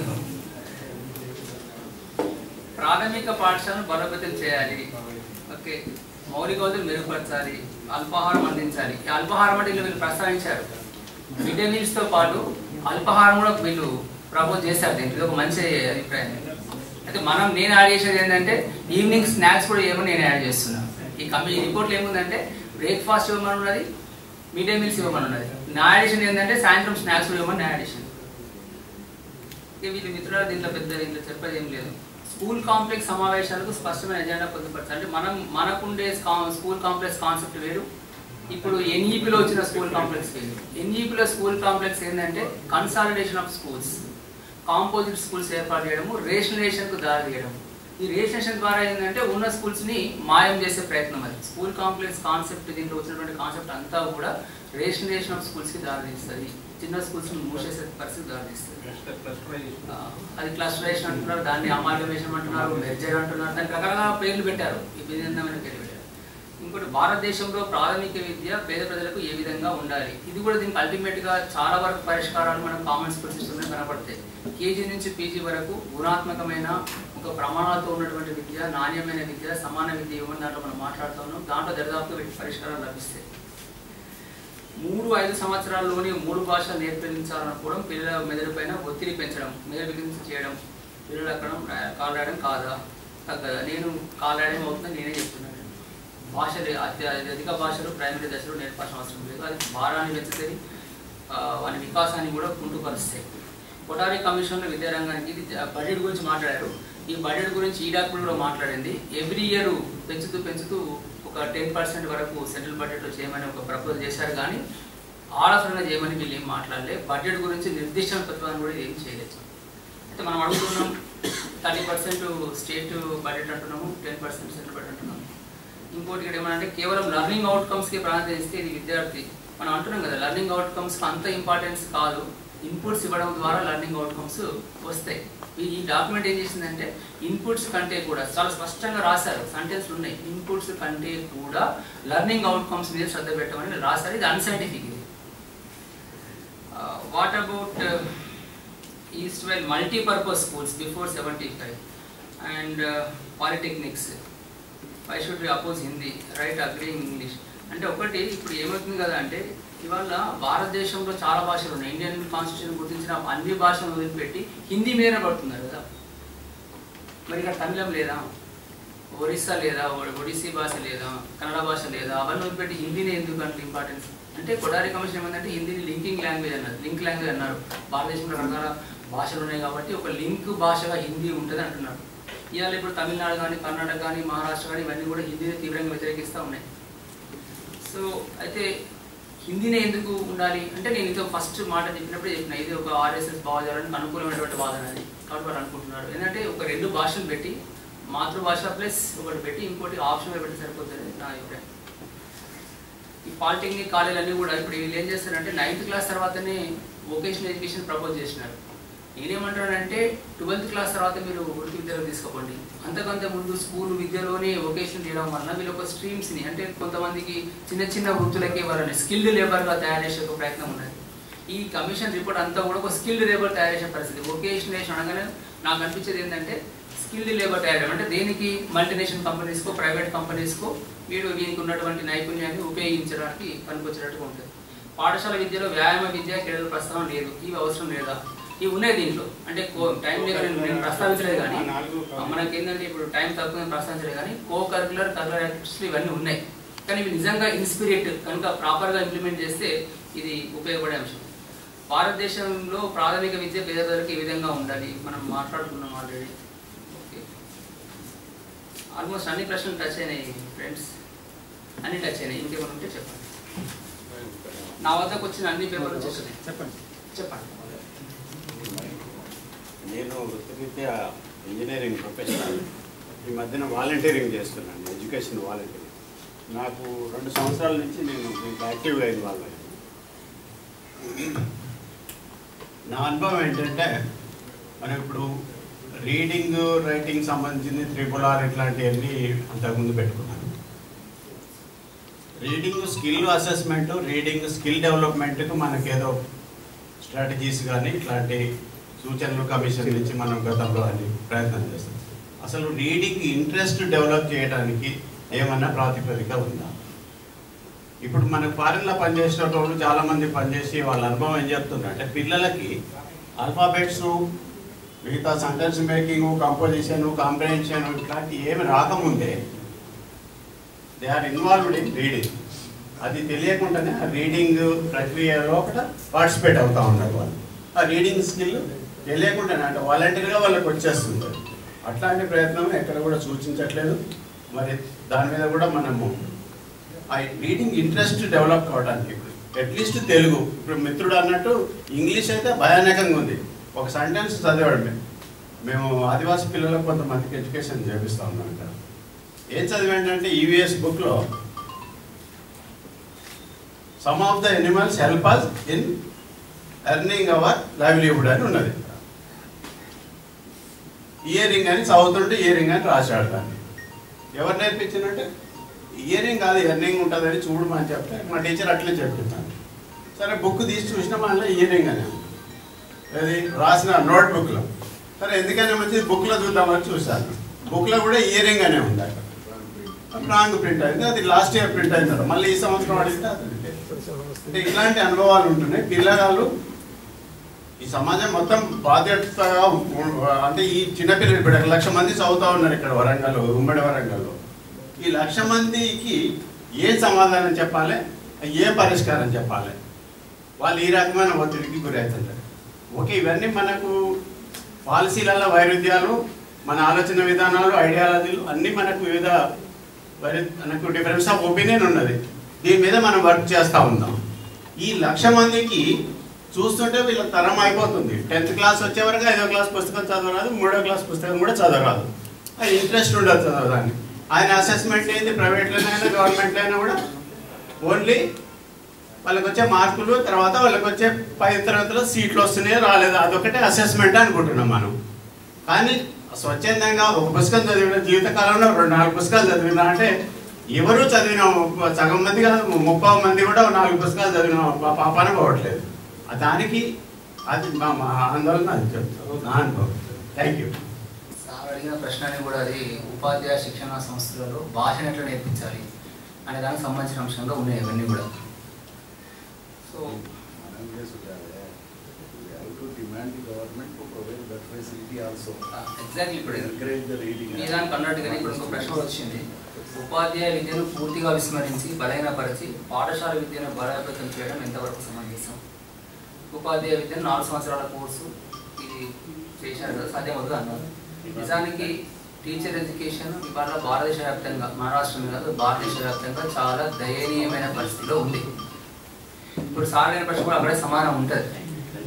ప్రాథమిక పాఠశాలను బలోపేతం చేయాలి ఓకే మౌలిక వసతులు మెరుగుపరచాలి అల్పాహారం అందించాలి ఈ అల్పాహారం అంటే వీళ్ళు ప్రస్తావించారు మిడ్ డే మీల్స్తో పాటు అల్పాహారం కూడా వీళ్ళు ప్రపోజ్ చేశారు దీనికి ఇది ఒక మంచి అభిప్రాయం అయితే మనం నేను యాడ్ చేసేది ఏంటంటే ఈవినింగ్ స్నాక్స్ కూడా ఏమని నేను యాడ్ చేస్తున్నాను ఈ కమి ఈ రిపోర్ట్లో ఏముందంటే బ్రేక్ఫాస్ట్ ఇవ్వమని ఉన్నది మిడ్ డే మీల్స్ ఇవ్వమని ఉన్నది నా యాడిషన్ ఏంటంటే సాయంత్రం స్నాక్స్ కూడా ఇవ్వమని నా యాడిషన్ ఇక వీళ్ళ మిత్రులు దీంట్లో పెద్ద దీంట్లో చెప్పేది ఏం లేదు స్కూల్ కాంప్లెక్స్ సమావేశాలకు స్పష్టమైన ఎజెండా పొందుపరచాలి అంటే మనం మనకుండే కా- స్కూల్ కాంప్లెక్స్ కాన్సెప్ట్ వేరు ఇప్పుడు ఎన్ఈపిలో వచ్చిన స్కూల్ కాంప్లెక్స్ వేరు ఎన్ఈపిలో స్కూల్ కాంప్లెక్స్ ఏంటంటే consolidation of schools composite schools ఏర్పాటు చేయడము రేషనలైజేషన్కు దారి తీయడం ఈ రేషనలైజేషన్ ద్వారా ఏంటంటే ఉన్న స్కూల్స్ని మాయం చేసే ప్రయత్నం అది స్కూల్ కాంప్లెక్స్ కాన్సెప్ట్ దీంట్లో వచ్చినటువంటి కాన్సెప్ట్ అంతా కూడా రేషనలైజేషన్ ఆఫ్ స్కూల్స్కి దారి తీస్తుంది చిన్న స్కూల్స్ని మూసేసే పరిస్థితి దారి తీస్తుంది ఆ, అది క్లస్టరైజేషన్ అంటున్నారు దాన్ని అమాల్గమేషన్ అంటున్నారు మెర్జర్ అంటున్నారు దానికి రకరకాల పేర్లు పెట్టారు ఈ విభిన్నమైన పేర్లు పెట్టారు ఇంకోటి భారతదేశంలో ప్రాథమిక విద్య పేద ప్రజలకు ఏ విధంగా ఉండాలి ఇది కూడా దీనికి అల్టిమేట్ గా చాలా వరకు పరిష్కారాలు మనం కామన్ స్కూల్ సిస్టమ్ కనపడతాయి కేజీ నుంచి పీజీ వరకు గుణాత్మకమైన ఒక ప్రమాణాలతో ఉన్నటువంటి విద్య నాణ్యమైన విద్య సమాన విద్య ఇవ్వమని దాంట్లో మనం మాట్లాడుతున్నాం దాంట్లో దరిదాపుగా వీటికి పరిష్కారాలు లభిస్తాయి మూడు ఐదు సంవత్సరాల్లోనే మూడు భాషలు నేర్పించాలనుకోవడం పిల్లల మెదడు పైన ఒత్తిడి పెంచడం మెదడు బిగించి చేయడం పిల్లలు అక్కడ కాలు రాయడం కాదా తగ్గదా నేను కాలు రాయడం అవుతుందని నేనే చెప్తున్నాను భాషలు అత్య అధిక భాషలు ప్రైమరీ దశలో నేర్పాల్సిన అవసరం లేదు అది భారాన్ని పెంచుతుంది ఆ, వాని వికాసాన్ని కూడా కుంటుపరుస్తాయి కొటారి కమిషన్లో విద్యారంగానికి ఇది బడ్జెట్ గురించి మాట్లాడారు ఈ బడ్జెట్ గురించి ఈ డాక్యుమెంట్ కూడా మాట్లాడింది ఎవ్రీ ఇయర్ పెంచుతూ పెంచుతూ ఒక టెన్ పర్సెంట్ వరకు సెంట్రల్ బడ్జెట్లో చేయమని ఒక ప్రపోజల్ చేశారు కానీ ఆలోచన చేయమని వీళ్ళు ఏం మాట్లాడలే బడ్జెట్ గురించి నిర్దిష్ట ప్రతిపాదన కూడా ఏం చేయలేదు అయితే మనం అడుగుతున్నాం థర్టీ పర్సెంట్ స్టేట్ బడ్జెట్ అంటున్నాము టెన్ పర్సెంట్ సెంట్రల్ బడ్జెట్ అంటున్నాము ఇంకోటి ఇక్కడ ఏమంటే కేవలం లర్నింగ్ అవుట్కమ్స్కి ప్రాధాన్యత ఇస్తే ఇది విద్యార్థి మనం అంటున్నాం కదా లర్నింగ్ అవుట్కమ్స్కి అంత ఇంపార్టెన్స్ కాదు ఇన్పుట్స్ ఇవ్వడం ద్వారా లర్నింగ్ అవుట్కమ్స్ వస్తాయి ఈ ఈ డాక్యుమెంట్ ఏం చేసిందంటే ఇన్పుట్స్ కంటే కూడా చాలా స్పష్టంగా రాశారు సెంటెన్స్ ఉన్నాయి ఇన్పుట్స్ కంటే కూడా లర్నింగ్ అవుట్కమ్స్ మీద శ్రద్ధ పెట్టమని రాశారు ఇది అన్సైంటిఫిక్ ఇది what about east well multipurpose schools before seventy five and polytechnics why should we oppose Hindi right agreeing English అంటే ఒకటి ఇప్పుడు ఏమవుతుంది కదా అంటే ఇవాళ భారతదేశంలో చాలా భాషలు ఉన్నాయి ఇండియన్ కాన్స్టిట్యూషన్ గుర్తించిన అన్ని భాషలను వదిలిపెట్టి హిందీ మీదనే పడుతున్నారు కదా మరి ఇక్కడ తమిళం లేదా ఒరిస్సా లేదా ఒ- ఒడిస్సీ భాష లేదా కన్నడ భాష లేదా అవన్నీ వదిలిపెట్టి హిందీని ఎందుకు అంటే ఇంపార్టెన్స్ అంటే కొడారి కమిషన్ ఏమందంటే హిందీని లింకింగ్ లాంగ్వేజ్ అన్నారు లింక్ లాంగ్వేజ్ అన్నారు భారతదేశంలో రకరకాల భాషలు ఉన్నాయి కాబట్టి ఒక లింక్ భాషగా హిందీ ఉంటుంది అంటున్నారు ఇవాళ ఇప్పుడు తమిళనాడు కానీ కర్ణాటక కానీ మహారాష్ట్ర కానీ ఇవన్నీ కూడా హిందీని తీవ్రంగా వ్యతిరేకిస్తూ ఉన్నాయి సో అయితే హిందీనే ఎందుకు ఉండాలి అంటే నేను ఇంత ఫస్ట్ మాట చెప్పినప్పుడు చెప్పిన ఇది ఒక ఆర్ఎస్ఎస్ భావజాలానికి అనుకూలమైనటువంటి వాదన అది కాబట్టి వారు అనుకుంటున్నారు ఏంటంటే ఒక రెండు భాషలు పెట్టి మాతృభాష ప్లస్ ఒకటి పెట్టి ఇంకోటి ఆప్షనల్ పెట్టి సరిపోతుంది నా అభిప్రాయం ఈ పాలిటెక్నిక్ కాలేజీలన్నీ కూడా ఇప్పుడు వీళ్ళు ఏం చేస్తారంటే నైన్త్ క్లాస్ తర్వాతనే వొకేషనల్ ఎడ్యుకేషన్ ప్రపోజ్ చేసినారు నేనేమంటానంటే ట్వెల్త్ క్లాస్ తర్వాత మీరు వృత్తి విద్యలో తీసుకోండి అంతకంటే ముందు స్కూల్ విద్యలోనే వొకేషన్ చేయడం వలన వీళ్ళు ఒక స్ట్రీమ్స్ని అంటే కొంతమందికి చిన్న చిన్న వృత్తులకి వాళ్ళని స్కిల్డ్ లేబర్గా తయారు చేసే ఒక ప్రయత్నం ఉన్నది ఈ కమిషన్ రిపోర్ట్ అంతా కూడా ఒక స్కిల్డ్ లేబర్ తయారు చేసే పరిస్థితి వొకేషనల్ అనగానే నాకు అనిపించేది ఏంటంటే స్కిల్డ్ లేబర్ తయారు చేయడం. అంటే దేనికి మల్టీనేషనల్ కంపెనీస్కో ప్రైవేట్ కంపెనీస్కో మీరు దీనికి ఉన్నటువంటి నైపుణ్యాన్ని ఉపయోగించడానికి పనికొచ్చినట్టుగా ఉంటుంది పాఠశాల విద్యలో వ్యాయామ విద్య క్రీడల ప్రస్తావన లేదు ఇవి అవసరం లేదా ఇవి ఉన్నాయి దీంట్లో అంటే కో- టైం లేక నేను నేను ప్రస్తావించలేదు కానీ ఆ నాలుగు మనకి ఏంటంటే ఇప్పుడు టైం తక్కువ నేను ప్రస్తావించలేదు కానీ కో కరికులర్ కరికులర్ యాక్టివిటీస్ ఇవన్నీ ఉన్నాయి కానీ ఇవి నిజంగా ఇన్స్పిరేట్ కనుక ప్రాపర్గా ఇంప్లిమెంట్ చేస్తే ఇది ఉపయోగపడే అంశం భారతదేశంలో ప్రాథమిక విద్య పేదలకు ఈ విధంగా ఉండాలి మనం మాట్లాడుకున్నాం ఆల్రెడీ ఓకే ఆల్మోస్ట్ అన్ని ప్రశ్నలు టచ్ అయినాయి ఫ్రెండ్స్ అన్ని టచ్ అయినాయి ఇంకేమైనా ఉంటే చెప్పండి నా వద్దకు వచ్చిన అన్ని పేపర్లు వచ్చేసినాయి చెప్పండి చెప్పండి నేను వృత్తిరీత్యా ఇంజనీరింగ్ ప్రొఫెషనల్ ఈ మధ్యన వాలంటీరింగ్ చేస్తున్నాను ఎడ్యుకేషన్ వాలంటీరింగ్ నాకు రెండు సంవత్సరాల నుంచి నేను దీంట్లో యాక్టివ్గా ఇన్వాల్వ్ అయ్యాను నా అనుభవం ఏంటంటే మనం ఇప్పుడు రీడింగ్ రైటింగ్ సంబంధించింది త్రిపుల్ ఆర్ ఇట్లాంటివన్నీ అంతకుముందు పెట్టుకున్నాను reading skill assessment reading skill డెవలప్మెంట్కి మనకేదో స్ట్రాటజీస్ కానీ ఇట్లాంటి సూచనలు కమిషన్ నుంచి మనం గతంలో అని ప్రయత్నం చేస్తాం అసలు రీడింగ్ ఇంట్రెస్ట్ డెవలప్ చేయడానికి ఏమన్నా ప్రాతిపదిక ఉందా ఇప్పుడు మనకు ఫారిన్లో పనిచేసిన వాళ్ళు చాలా మంది పనిచేసి వాళ్ళ అనుభవం ఏం చెప్తున్నారు అంటే పిల్లలకి ఆల్ఫాబెట్స్ మిగతా సెంటెన్స్ మేకింగ్ కంపోజిషన్ కాంప్రహెన్షన్ ఇట్లాంటి ఏమి రాకముందే they are involved in reading అది తెలియకుండానే ఆ రీడింగ్ ప్రక్రియలో కూడా పార్టిసిపేట్ అవుతూ ఉన్నారు వాళ్ళు ఆ రీడింగ్ స్కిల్ తెలియకుండానే అంటే వాలంటీర్గా వాళ్ళకి వచ్చేస్తుంది అట్లాంటి ప్రయత్నం ఎక్కడ కూడా సూచించట్లేదు మరి దాని మీద కూడా మనము ఆ రీడింగ్ ఇంట్రెస్ట్ డెవలప్ కావడానికి అట్లీస్ట్ తెలుగు ఇప్పుడు మిత్రుడు అన్నట్టు ఇంగ్లీష్ అయితే భయానకంగా ఉంది ఒక సెంటెన్స్ చదివాడు మేము మేము ఆదివాసీ పిల్లలకు కొంతమందికి ఎడ్యుకేషన్ చేపిస్తా ఉన్నాం ఇక్కడ ఏం చదివాడంటే ఈవీఎస్ బుక్లో some of the animals help us in earning our livelihood అని ఉన్నది ఇయరింగ్ అని చదువుతుంటే ఇయరింగ్ అని రాశాడు దాన్ని ఎవరు నేర్పించినట్టే ఇయరింగ్ కాదు ఎర్నింగ్ ఉంటుందని చూడమని చెప్తే మా టీచర్ అట్లే చెప్తున్నాను సరే బుక్ తీసి చూసిన మళ్ళీ ఇయరింగ్ అని ఉంది. అది రాసిన నోట్ బుక్లో సరే ఎందుకని మంచిది బుక్లో చూద్దామని చూశాను బుక్లో కూడా ఇయరింగ్ అనే ఉంది అక్కడ రాంగ్ ప్రింట్ అయింది అది లాస్ట్ ఇయర్ ప్రింట్ అయింది మళ్ళీ ఈ సంవత్సరం అడిగితే అది అంటే ఇట్లాంటి అనుభవాలు ఉంటున్నాయి పిల్లగాళ్ళు ఈ సమాజం మొత్తం బాధ్యతగా ఉ- అంటే ఈ చిన్నపిల్లలు ఇప్పుడు ఒక లక్ష మంది చదువుతా ఉన్నారు ఇక్కడ వరంగల్ ఉమ్మడి వరంగల్లో ఈ లక్ష మందికి ఏ సమాధానం చెప్పాలి ఏ పరిష్కారం చెప్పాలి వాళ్ళు ఈ రకమైన ఒత్తిడికి గురవుతుంటారు ఓకే ఇవన్నీ మనకు పాలసీలలో వైరుధ్యాలు మన ఆలోచన విధానాలు ఐడియాలజీలు అన్నీ మనకు వివిధ వైరు మనకు డిఫరెన్స్ ఆఫ్ ఒపీనియన్ ఉన్నది దీని మీద మనం వర్క్ చేస్తూ ఉందాం ఈ లక్ష మందికి చూస్తుంటే వీళ్ళ తరం అయిపోతుంది టెన్త్ క్లాస్ వచ్చే వరకు ఐదో క్లాస్ పుస్తకం చదవరాదు మూడో క్లాస్ పుస్తకం కూడా చదవరాదు అది ఇంట్రెస్ట్ ఉండదు చదవడానికి ఆయన అసెస్మెంట్ ఏంది ప్రైవేట్లోనైనా గవర్నమెంట్లో అయినా కూడా ఓన్లీ వాళ్ళకి వచ్చే మార్కులు తర్వాత వాళ్ళకి వచ్చే పై తరగతిలో సీట్లు వస్తున్నాయో రాలేదో అదొకటే అసెస్మెంట్ అనుకుంటున్నాం మనం కానీ స్వచ్ఛందంగా ఒక పుస్తకం చదివిన జీవితకాలంలో రెండు నాలుగు పుస్తకాలు చదివినా అంటే ఎవరు చదివిన సగం మంది కాదు ముప్పై మంది కూడా నాలుగు పుస్తకాలు చదివిన పా- పాపాన పోవట్లేదు ఆ దానికి అది మా మా ఆందోళన అది చెప్తాను నా అనుభవం థ్యాంక్ యూ సార్ అడిగిన ప్రశ్నని కూడా అది ఉపాధ్యాయ శిక్షణ సంస్థలలో భాషను ఎట్లా నేర్పించాలి అనే దానికి సంబంధించిన అంశంగా ఉన్నాయి ఇవన్నీ కూడా సో మనం చేసుకుంటారే. We have to demand want the government to provide that facility also. Exactly To ఇప్పుడు encourage the reading. మీ దానికి అన్నట్టుగానే ఇప్పుడు ఇంకో ప్రశ్న వచ్చింది ఉపాధ్యాయ విద్యను పూర్తిగా విస్మరించి బలహీనపరిచి పాఠశాల విద్యను బలోపేతం చేయడం ఎంతవరకు సమంజసం ఉపాధ్యాయ విద్యను నాలుగు సంవత్సరాల కోర్సు ఇది చేశారు కదా సాధ్యమవుతుంది అన్నారు నిజానికి టీచర్ ఎడ్యుకేషన్ ఇవాళ భారతదేశ వ్యాప్తంగా మహారాష్ట్రం కాదు భారతదేశ వ్యాప్తంగా చాలా దయనీయమైన పరిస్థితిలో ఉంది ఇప్పుడు సారైన ప్రశ్న కూడా అక్కడే సమానం ఉంటుంది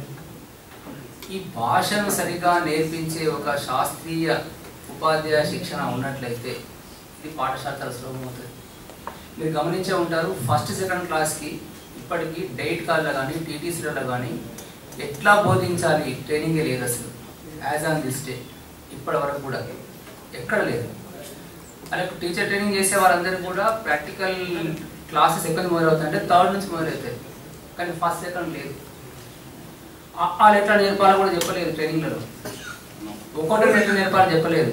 ఈ భాషను సరిగా నేర్పించే ఒక శాస్త్రీయ ఉపాధ్యాయ శిక్షణ ఉన్నట్లయితే ఇది పాఠశాల చాలా సులభం అవుతుంది మీరు గమనించే ఉంటారు ఫస్ట్ సెకండ్ క్లాస్కి ఇప్పటికీ డైట్ కార్డులో కానీ టీటీసీలలో కానీ ఎట్లా బోధించాలి ట్రైనింగే లేదు అసలు యాజ్ ఆన్ దిస్ డే ఇప్పటి వరకు కూడా ఎక్కడ లేదు అలాగే టీచర్ ట్రైనింగ్ చేసే వారందరూ కూడా ప్రాక్టికల్ క్లాసెస్ ఎక్కడ మొదలవుతాయి అంటే థర్డ్ నుంచి మొదలవుతాయి కానీ ఫస్ట్ సెకండ్ లేదు ఆ- వాళ్ళు ఎట్లా నేర్పాలో కూడా చెప్పలేదు ట్రైనింగ్లలో ఒక్కొక్కటి ఎట్లా నేర్పాలో చెప్పలేదు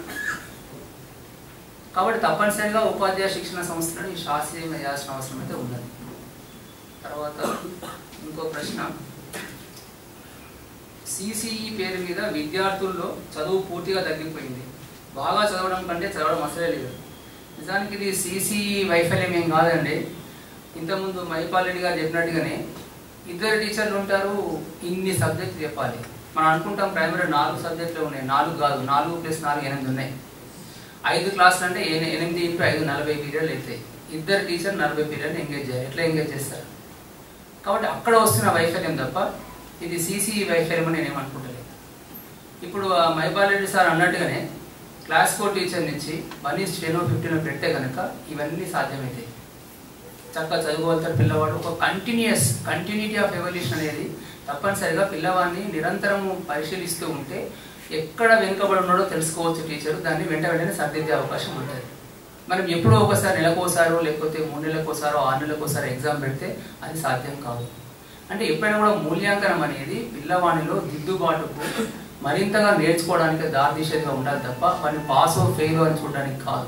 కాబట్టి తప్పనిసరిగా ఉపాధ్యాయ శిక్షణ సంస్థలను ఈ శాస్త్రీయంగా చేయాల్సిన అవసరం అయితే ఉన్నది తర్వాత ఇంకో ప్రశ్న సిసిఈ పేరు మీద విద్యార్థుల్లో చదువు పూర్తిగా తగ్గిపోయింది బాగా చదవడం కంటే చదవడం అసలే లేదు నిజానికి ఇది సిసిఈ వైఫల్యం ఏం కాదండి ఇంతకుముందు మైపాల్ రెడ్డి గారు చెప్పినట్టుగానే ఇద్దరు టీచర్లు ఉంటారు ఇన్ని సబ్జెక్టులు చెప్పాలి మనం అనుకుంటాం ప్రైమరీ నాలుగు సబ్జెక్టులు ఉన్నాయి నాలుగు కాదు నాలుగు ప్లస్ నాలుగు ఎనిమిది ఉన్నాయి ఐదు క్లాసులు అంటే ఎని- ఎనిమిది ఇంటూ ఐదు నలభై పీరియడ్లు అవుతాయి ఇద్దరు టీచర్ నలభై పీరియడ్లు ఎంగేజ్ చేయాలి ఎట్లా ఎంగేజ్ చేస్తారు కాబట్టి అక్కడ వస్తున్న వైఫల్యం తప్ప ఇది సిసిఈ వైఫల్యం అని నేను అనుకుంటలేదు ఇప్పుడు ఆ మైపాల్ రెడ్డి సార్ అన్నట్టుగానే క్లాస్ ఫోర్ టీచర్ నుంచి వన్ ఈస్ టెన్ ఫిఫ్టీన్ పెడితే కనుక ఇవన్నీ సాధ్యమవుతాయి చక్కగా చదువుకోగలుగుతారు పిల్లవాడు ఒక కంటిన్యూస్ కంటిన్యూటీ ఆఫ్ ఎవల్యూషన్ అనేది తప్పనిసరిగా పిల్లవాడిని నిరంతరము పరిశీలిస్తూ ఉంటే ఎక్కడ వెనుకబడి ఉన్నాడో తెలుసుకోవచ్చు టీచర్ దాన్ని వెంట వెంటనే సర్దిద్దే అవకాశం ఉంటుంది మనం ఎప్పుడో ఒకసారి నెలకోసారో లేకపోతే మూడు నెలలకోసారో ఆరు నెలలకోసారి ఎగ్జామ్ పెడితే అది సాధ్యం కాదు అంటే ఎప్పుడైనా కూడా మూల్యాంకనం అనేది పిల్లవాడిలో దిద్దుబాటుకు మరింతగా నేర్చుకోవడానికి దారితీసేదిగా ఉండాలి తప్ప వాడిని పాస్ ఫెయిల్ అని చూడడానికి కాదు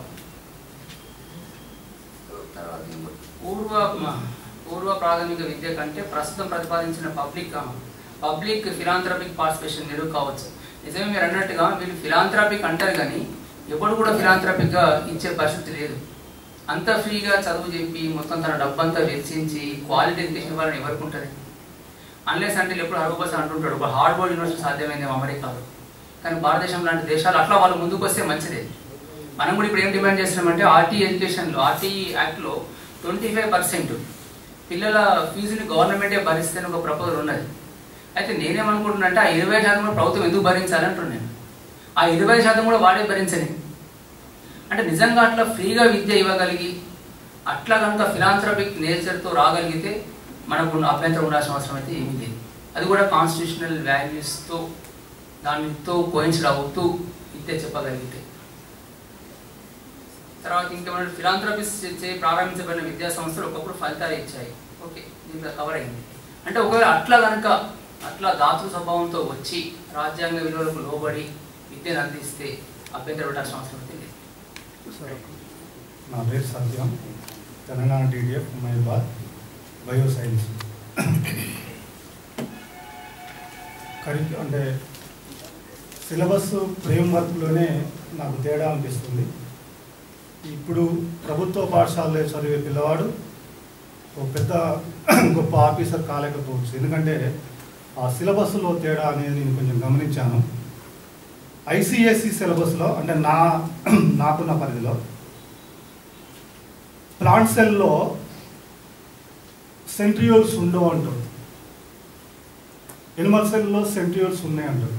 తర్వాత ఇంకో- పూర్వ మ- పూర్వ ప్రాథమిక విద్య కంటే ప్రస్తుతం ప్రతిపాదించిన పబ్లిక్ పబ్లిక్ ఫిలాంథ్రపిక్ పార్టిసిపేషన్ నిరుగు కావచ్చు నిజమే మీరు అన్నట్టుగా వీళ్ళు ఫిలాంథ్రపిక్ అంటారు కానీ ఎప్పుడు కూడా ఫిలాంథ్రపిక్గా ఇచ్చే పరిస్థితి లేదు అంత ఫ్రీగా చదువు చెప్పి మొత్తం తన డబ్బంతా వెచ్చించి క్వాలిటీ ఎడ్యుకేషన్ ఇవ్వాలని ఎవరికి ఉంటుంది అన్లెస్ అంటే ఎప్పుడు హరుగుబస్ అంటుంటాడు ఒక హార్డ్వర్డ్ యూనివర్సిటీ సాధ్యమైంది అమెరికాలో కానీ భారతదేశం లాంటి దేశాలు అట్లా వాళ్ళు ముందుకు వస్తే మంచిదే మనం కూడా ఇప్పుడు ఏం డిమాండ్ చేస్తున్నామంటే ఆర్టీ ఎడ్యుకేషన్లో ఆర్టీ యాక్ట్లో ట్వంటీ ఫైవ్ పర్సెంట్ పిల్లల ఫీజుని గవర్నమెంటే భరిస్తేనే ఒక ప్రపోజల్ ఉన్నది అయితే నేనేమనుకుంటున్నా అంటే ఆ ఇరవై శాతం కూడా ప్రభుత్వం ఎందుకు భరించాలి అంటున్నాను ఆ ఇరవై శాతం కూడా వాడే భరించని అంటే నిజంగా అట్లా ఫ్రీగా విద్య ఇవ్వగలిగి అట్లా కనుక ఫిలాంథ్రపిక్ నేచర్తో రాగలిగితే మనకు అభ్యంతరం ఉండాల్సిన అవసరం అయితే ఏమీ లేదు అది కూడా కాన్స్టిట్యూషనల్ వాల్యూస్తో దానితో కోయిన్సిడ్ అవుతూ విద్య చెప్పగలిగితే తర్వాత ఇంకేమైనా ఫిలాంథ్రపిస్ చే ప్రారంభించబడిన విద్యా సంస్థలు ఒకప్పుడు ఫలితాలు ఇచ్చాయి ఓకే దీంట్లో కవర్ అయింది అంటే ఒకవేళ అట్లా కనుక అట్లా దాతృ స్వభావంతో వచ్చి రాజ్యాంగ విలువలకు లోబడి విద్యను అందిస్తే అభ్యంతరం పెట్టాల్సిన అవసరం అయితే లేదు నా పేరు సత్యం తెలంగాణ టీడీఎఫ్ మైబాద్ బయో సైన్స్ కరి అంటే సిలబస్ ఫ్రేమ్ వర్క్లోనే నాకు తేడా అనిపిస్తుంది ఇప్పుడు ప్రభుత్వ పాఠశాలలో చదివే పిల్లవాడు ఒక పెద్ద గొప్ప ఆఫీసర్ కాలేకపోవచ్చు ఎందుకంటే ఆ సిలబస్లో తేడా అనేది నేను కొంచెం గమనించాను ఐసిఎస్సి సిలబస్లో అంటే నా నాకున్న పరిధిలో ప్లాంట్ సెల్లో సెంట్రియోల్స్ ఉండవు అంటారు ఎనిమల్ సెల్లో సెంట్రియోల్స్ ఉన్నాయి అంటారు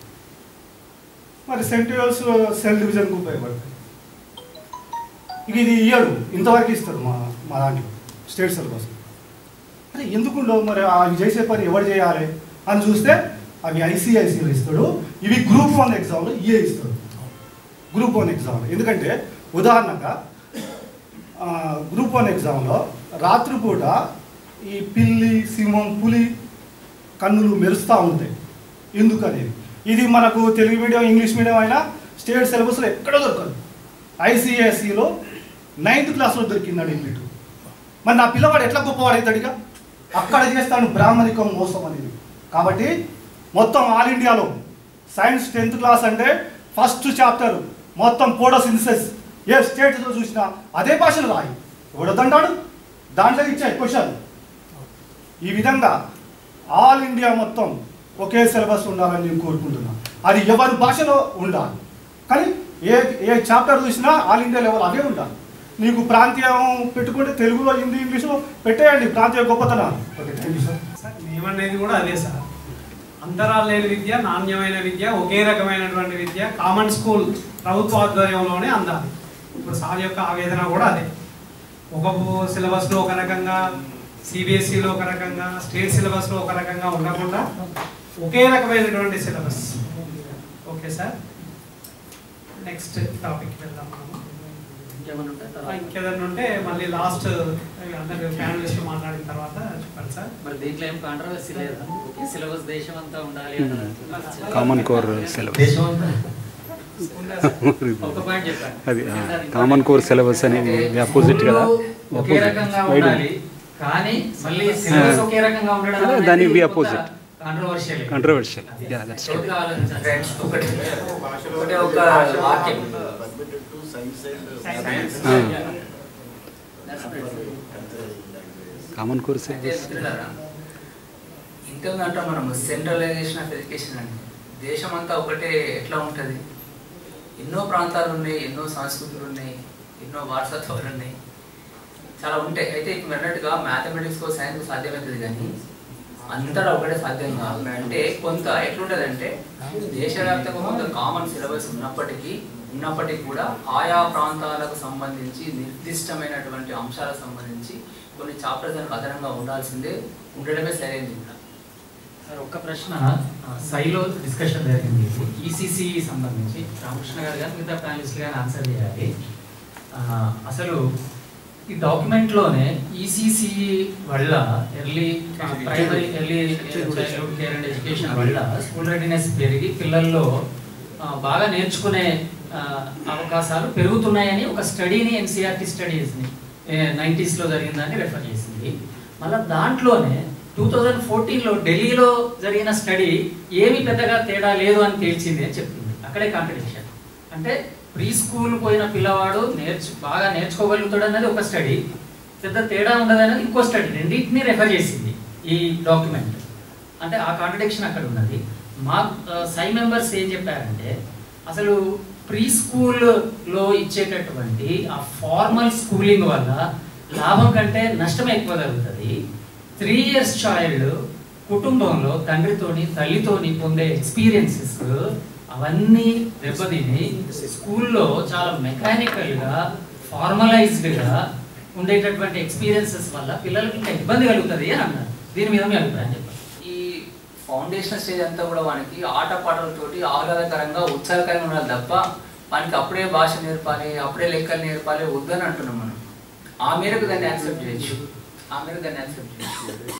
మరి సెంట్రియోల్స్ సెల్ డివిజన్కి ఉపయోగపడతాయి ఇక ఇది ఇయ్యడు ఇంతవరకు ఇస్తారు మా మా దాంట్లో స్టేట్ సిలబస్ అరే ఎందుకు ఉండవు మరి అవి చేసే పని ఎవరు చేయాలి అని చూస్తే అవి ఐసిఐసిలో ఇస్తాడు ఇవి గ్రూప్ వన్ ఎగ్జామ్లో ఇఏ ఇస్తాడు గ్రూప్ వన్ ఎగ్జామ్లో ఎందుకంటే ఉదాహరణగా ఆ, గ్రూప్ వన్ ఎగ్జామ్లో రాత్రిపూట ఈ పిల్లి సింహం పులి కన్నులు మెరుస్తూ ఉంటాయి ఎందుకు అనేది ఇది మనకు తెలుగు మీడియం ఇంగ్లీష్ మీడియం అయినా స్టేట్ సిలబస్లో ఎక్కడ దొరకదు ఐసిఎస్సిలో నైన్త్ క్లాస్లో దొరికిందండి ఈ బిట్టు మరి నా పిల్లవాడు ఎట్లా గొప్పవాడు అవుతాడుగా అక్కడ చేస్తాను బ్రాహ్మణికం మోసం అనేది కాబట్టి మొత్తం ఆల్ ఇండియాలో సైన్స్ టెన్త్ క్లాస్ అంటే ఫస్ట్ చాప్టర్ మొత్తం ఫోటోసింథసిస్ ఏ స్టేట్లో చూసినా అదే భాషలో రాయి ఎవడొద్దంటాడు దాంట్లో ఇచ్చాయి క్వశ్చన్ ఈ విధంగా ఆల్ ఇండియా మొత్తం ఒకే సిలబస్ ఉండాలని నేను కోరుకుంటున్నాను అది ఎవరి భాషలో ఉండాలి కానీ ఏ ఏ చాప్టర్ చూసినా ఆల్ ఇండియా లెవెల్ అవే ఉండాలి నీకు ప్రాంతీయం పెట్టుకుంటే తెలుగులో హిందీ ఇంగ్లీష్లో పెట్టేయండి ప్రాంతీయ గొప్పతనాలు okay thank you sir sir మేమనేది కూడా అదే సార్ అంతరాలు లేని విద్య నాణ్యమైన విద్య ఒకే రకమైనటువంటి విద్య కామన్ స్కూల్ ప్రభుత్వ ఆధ్వర్యంలోనే అందాలి ఇప్పుడు సార్ యొక్క ఆవేదన కూడా అదే ఒక సిలబస్లో ఒక రకంగా సిబిఎస్ఈలో ఒక రకంగా స్టేట్ సిలబస్లో ఒక రకంగా ఉండకుండా ఒకే రకమైనటువంటి syllabus okay sir next topic వెళ్దాం మనము ఇంకేమైనా ఉంటాయి ఆ, తర్వాత ఇంకేదన్నా ఉంటే మళ్ళీ లాస్ట్ అందరు ప్యానలిస్ట్ మాట్లాడిన తర్వాత చెప్పండి సార్ మరి దీంట్లో ఏం కాంట్రవర్సీ లేదా ఓకే సిలబస్ దేశం అంతా ఉండాలి అన్నారు. కామన్ కోర్ సిలబస్ దేశం అంతా ఒక పాయింట్ చెప్పాను అది కామన్ కోర్ సిలబస్ అనేది అపోజిట్ కదా ఒకే రకంగా ఉండాలి కానీ మళ్ళీ సిలబస్ ఒకే రకంగా ఉండడం అదే, అనేది దానికి కొంత opposite. controversial. Controversial. అది Yeah, that's లోతుగా true. ఆలోచించాలి. ఫ్రెండ్స్ ఒకటి ఒకటే ఒక వాక్యం Admitted to science and Science. Ah. That's right. Common core అయితే సిలబస్ మిత్రులారా, ఇంకేందంటే మనం సెంట్రలైజేషన్ ఆఫ్ ఎడ్యుకేషన్ అండి దేశం అంతా ఒకటే ఎట్లా ఉంటుంది ఎన్నో ప్రాంతాలు ఉన్నాయి ఎన్నో సంస్కృతులు ఉన్నాయి ఎన్నో వారసత్వాలు ఉన్నాయి చాలా ఉంటాయి అయితే ఇప్పుడు అన్నట్టుగా మ్యాథమెటిక్స్ సైన్స్ సాధ్యమవుతుంది కానీ అంతటా ఒకటే సాధ్యం కాదు అంటే కొంత ఎట్లుంటదంటే దేశవ్యాప్తంగా కొంత కామన్ సిలబస్ ఉన్నప్పటికీ ఉన్నప్పటికీ కూడా ఆయా ప్రాంతాలకు సంబంధించి నిర్దిష్టమైనటువంటి అంశాలకు సంబంధించి కొన్ని చాప్టర్స్ దానికి అదనంగా ఉండాల్సిందే ఉండడమే సరైనది కూడా సార్ ఒక్క ప్రశ్న ఆ, సైలో డిస్కషన్ జరిగింది ఈసీసీ సంబంధించి రామకృష్ణ గారు కానీ మిగతా ప్యానలిస్ట్ గారు ఆన్సర్ చేయాలి ఆ, అసలు ఈ డాక్యుమెంట్లోనే ఈసీసీ వల్ల early primary early childhood care and education వల్ల స్కూల్ రెడీనెస్ పెరిగి పిల్లల్లో ఆ, బాగా నేర్చుకునే ఆ, అవకాశాలు పెరుగుతున్నాయని ఒక స్టడీని ఎన్సీఆర్టీ స్టడీస్ని నైంటీస్లో జరిగిందని రెఫర్ చేసింది మళ్ళీ దాంట్లోనే టూ థౌజండ్ ఫోర్టీన్లో ఢిల్లీలో జరిగిన స్టడీ ఏమీ పెద్దగా తేడా లేదు అని తేల్చింది అని చెప్తుంది అక్కడే కాంట్రడిక్షన్ అంటే ప్రీ స్కూల్ పోయిన పిల్లవాడు నేర్చు బాగా నేర్చుకోగలుగుతాడు అన్నది ఒక స్టడీ పెద్ద తేడా ఉండదు అనేది ఇంకో స్టడీ రెండింటిని రెఫర్ చేసింది ఈ డాక్యుమెంట్ అంటే ఆ కాంట్రడిక్షన్ అక్కడ ఉన్నది మా సై మెంబర్స్ ఏం చెప్పారంటే అసలు ప్రీ స్కూల్లో ఇచ్చేటటువంటి ఆ ఫార్మల్ స్కూలింగ్ వల్ల లాభం కంటే నష్టం ఎక్కువ జరుగుతుంది త్రీ ఇయర్స్ చైల్డ్ కుటుంబంలో తండ్రితోని తల్లితోని పొందే ఎక్స్పీరియన్సెస్ అవన్నీ దెబ్బతిని స్కూల్లో చాలా మెకానికల్గా ఫార్మలైజ్డ్గా ఉండేటటువంటి ఎక్స్పీరియన్సెస్ వల్ల పిల్లలకి ఇంకా ఇబ్బంది కలుగుతుంది అని అన్నారు దీని మీద మీ అభిప్రాయం చెప్పండి ఈ ఫౌండేషన్ స్టేజ్ అంతా కూడా వానికి ఆట పాటలతోటి ఆహ్లాదకరంగా ఉత్సాహకరంగా ఉండాలి తప్ప వానికి అప్పుడే భాష నేర్పాలి అప్పుడే లెక్కలు నేర్పాలి వద్దని అంటున్నాం మనం ఆ మేరకు దాన్ని యాక్సెప్ట్ చేయొచ్చు ఆ మేరకు దాన్ని యాక్సెప్ట్ చేయొచ్చు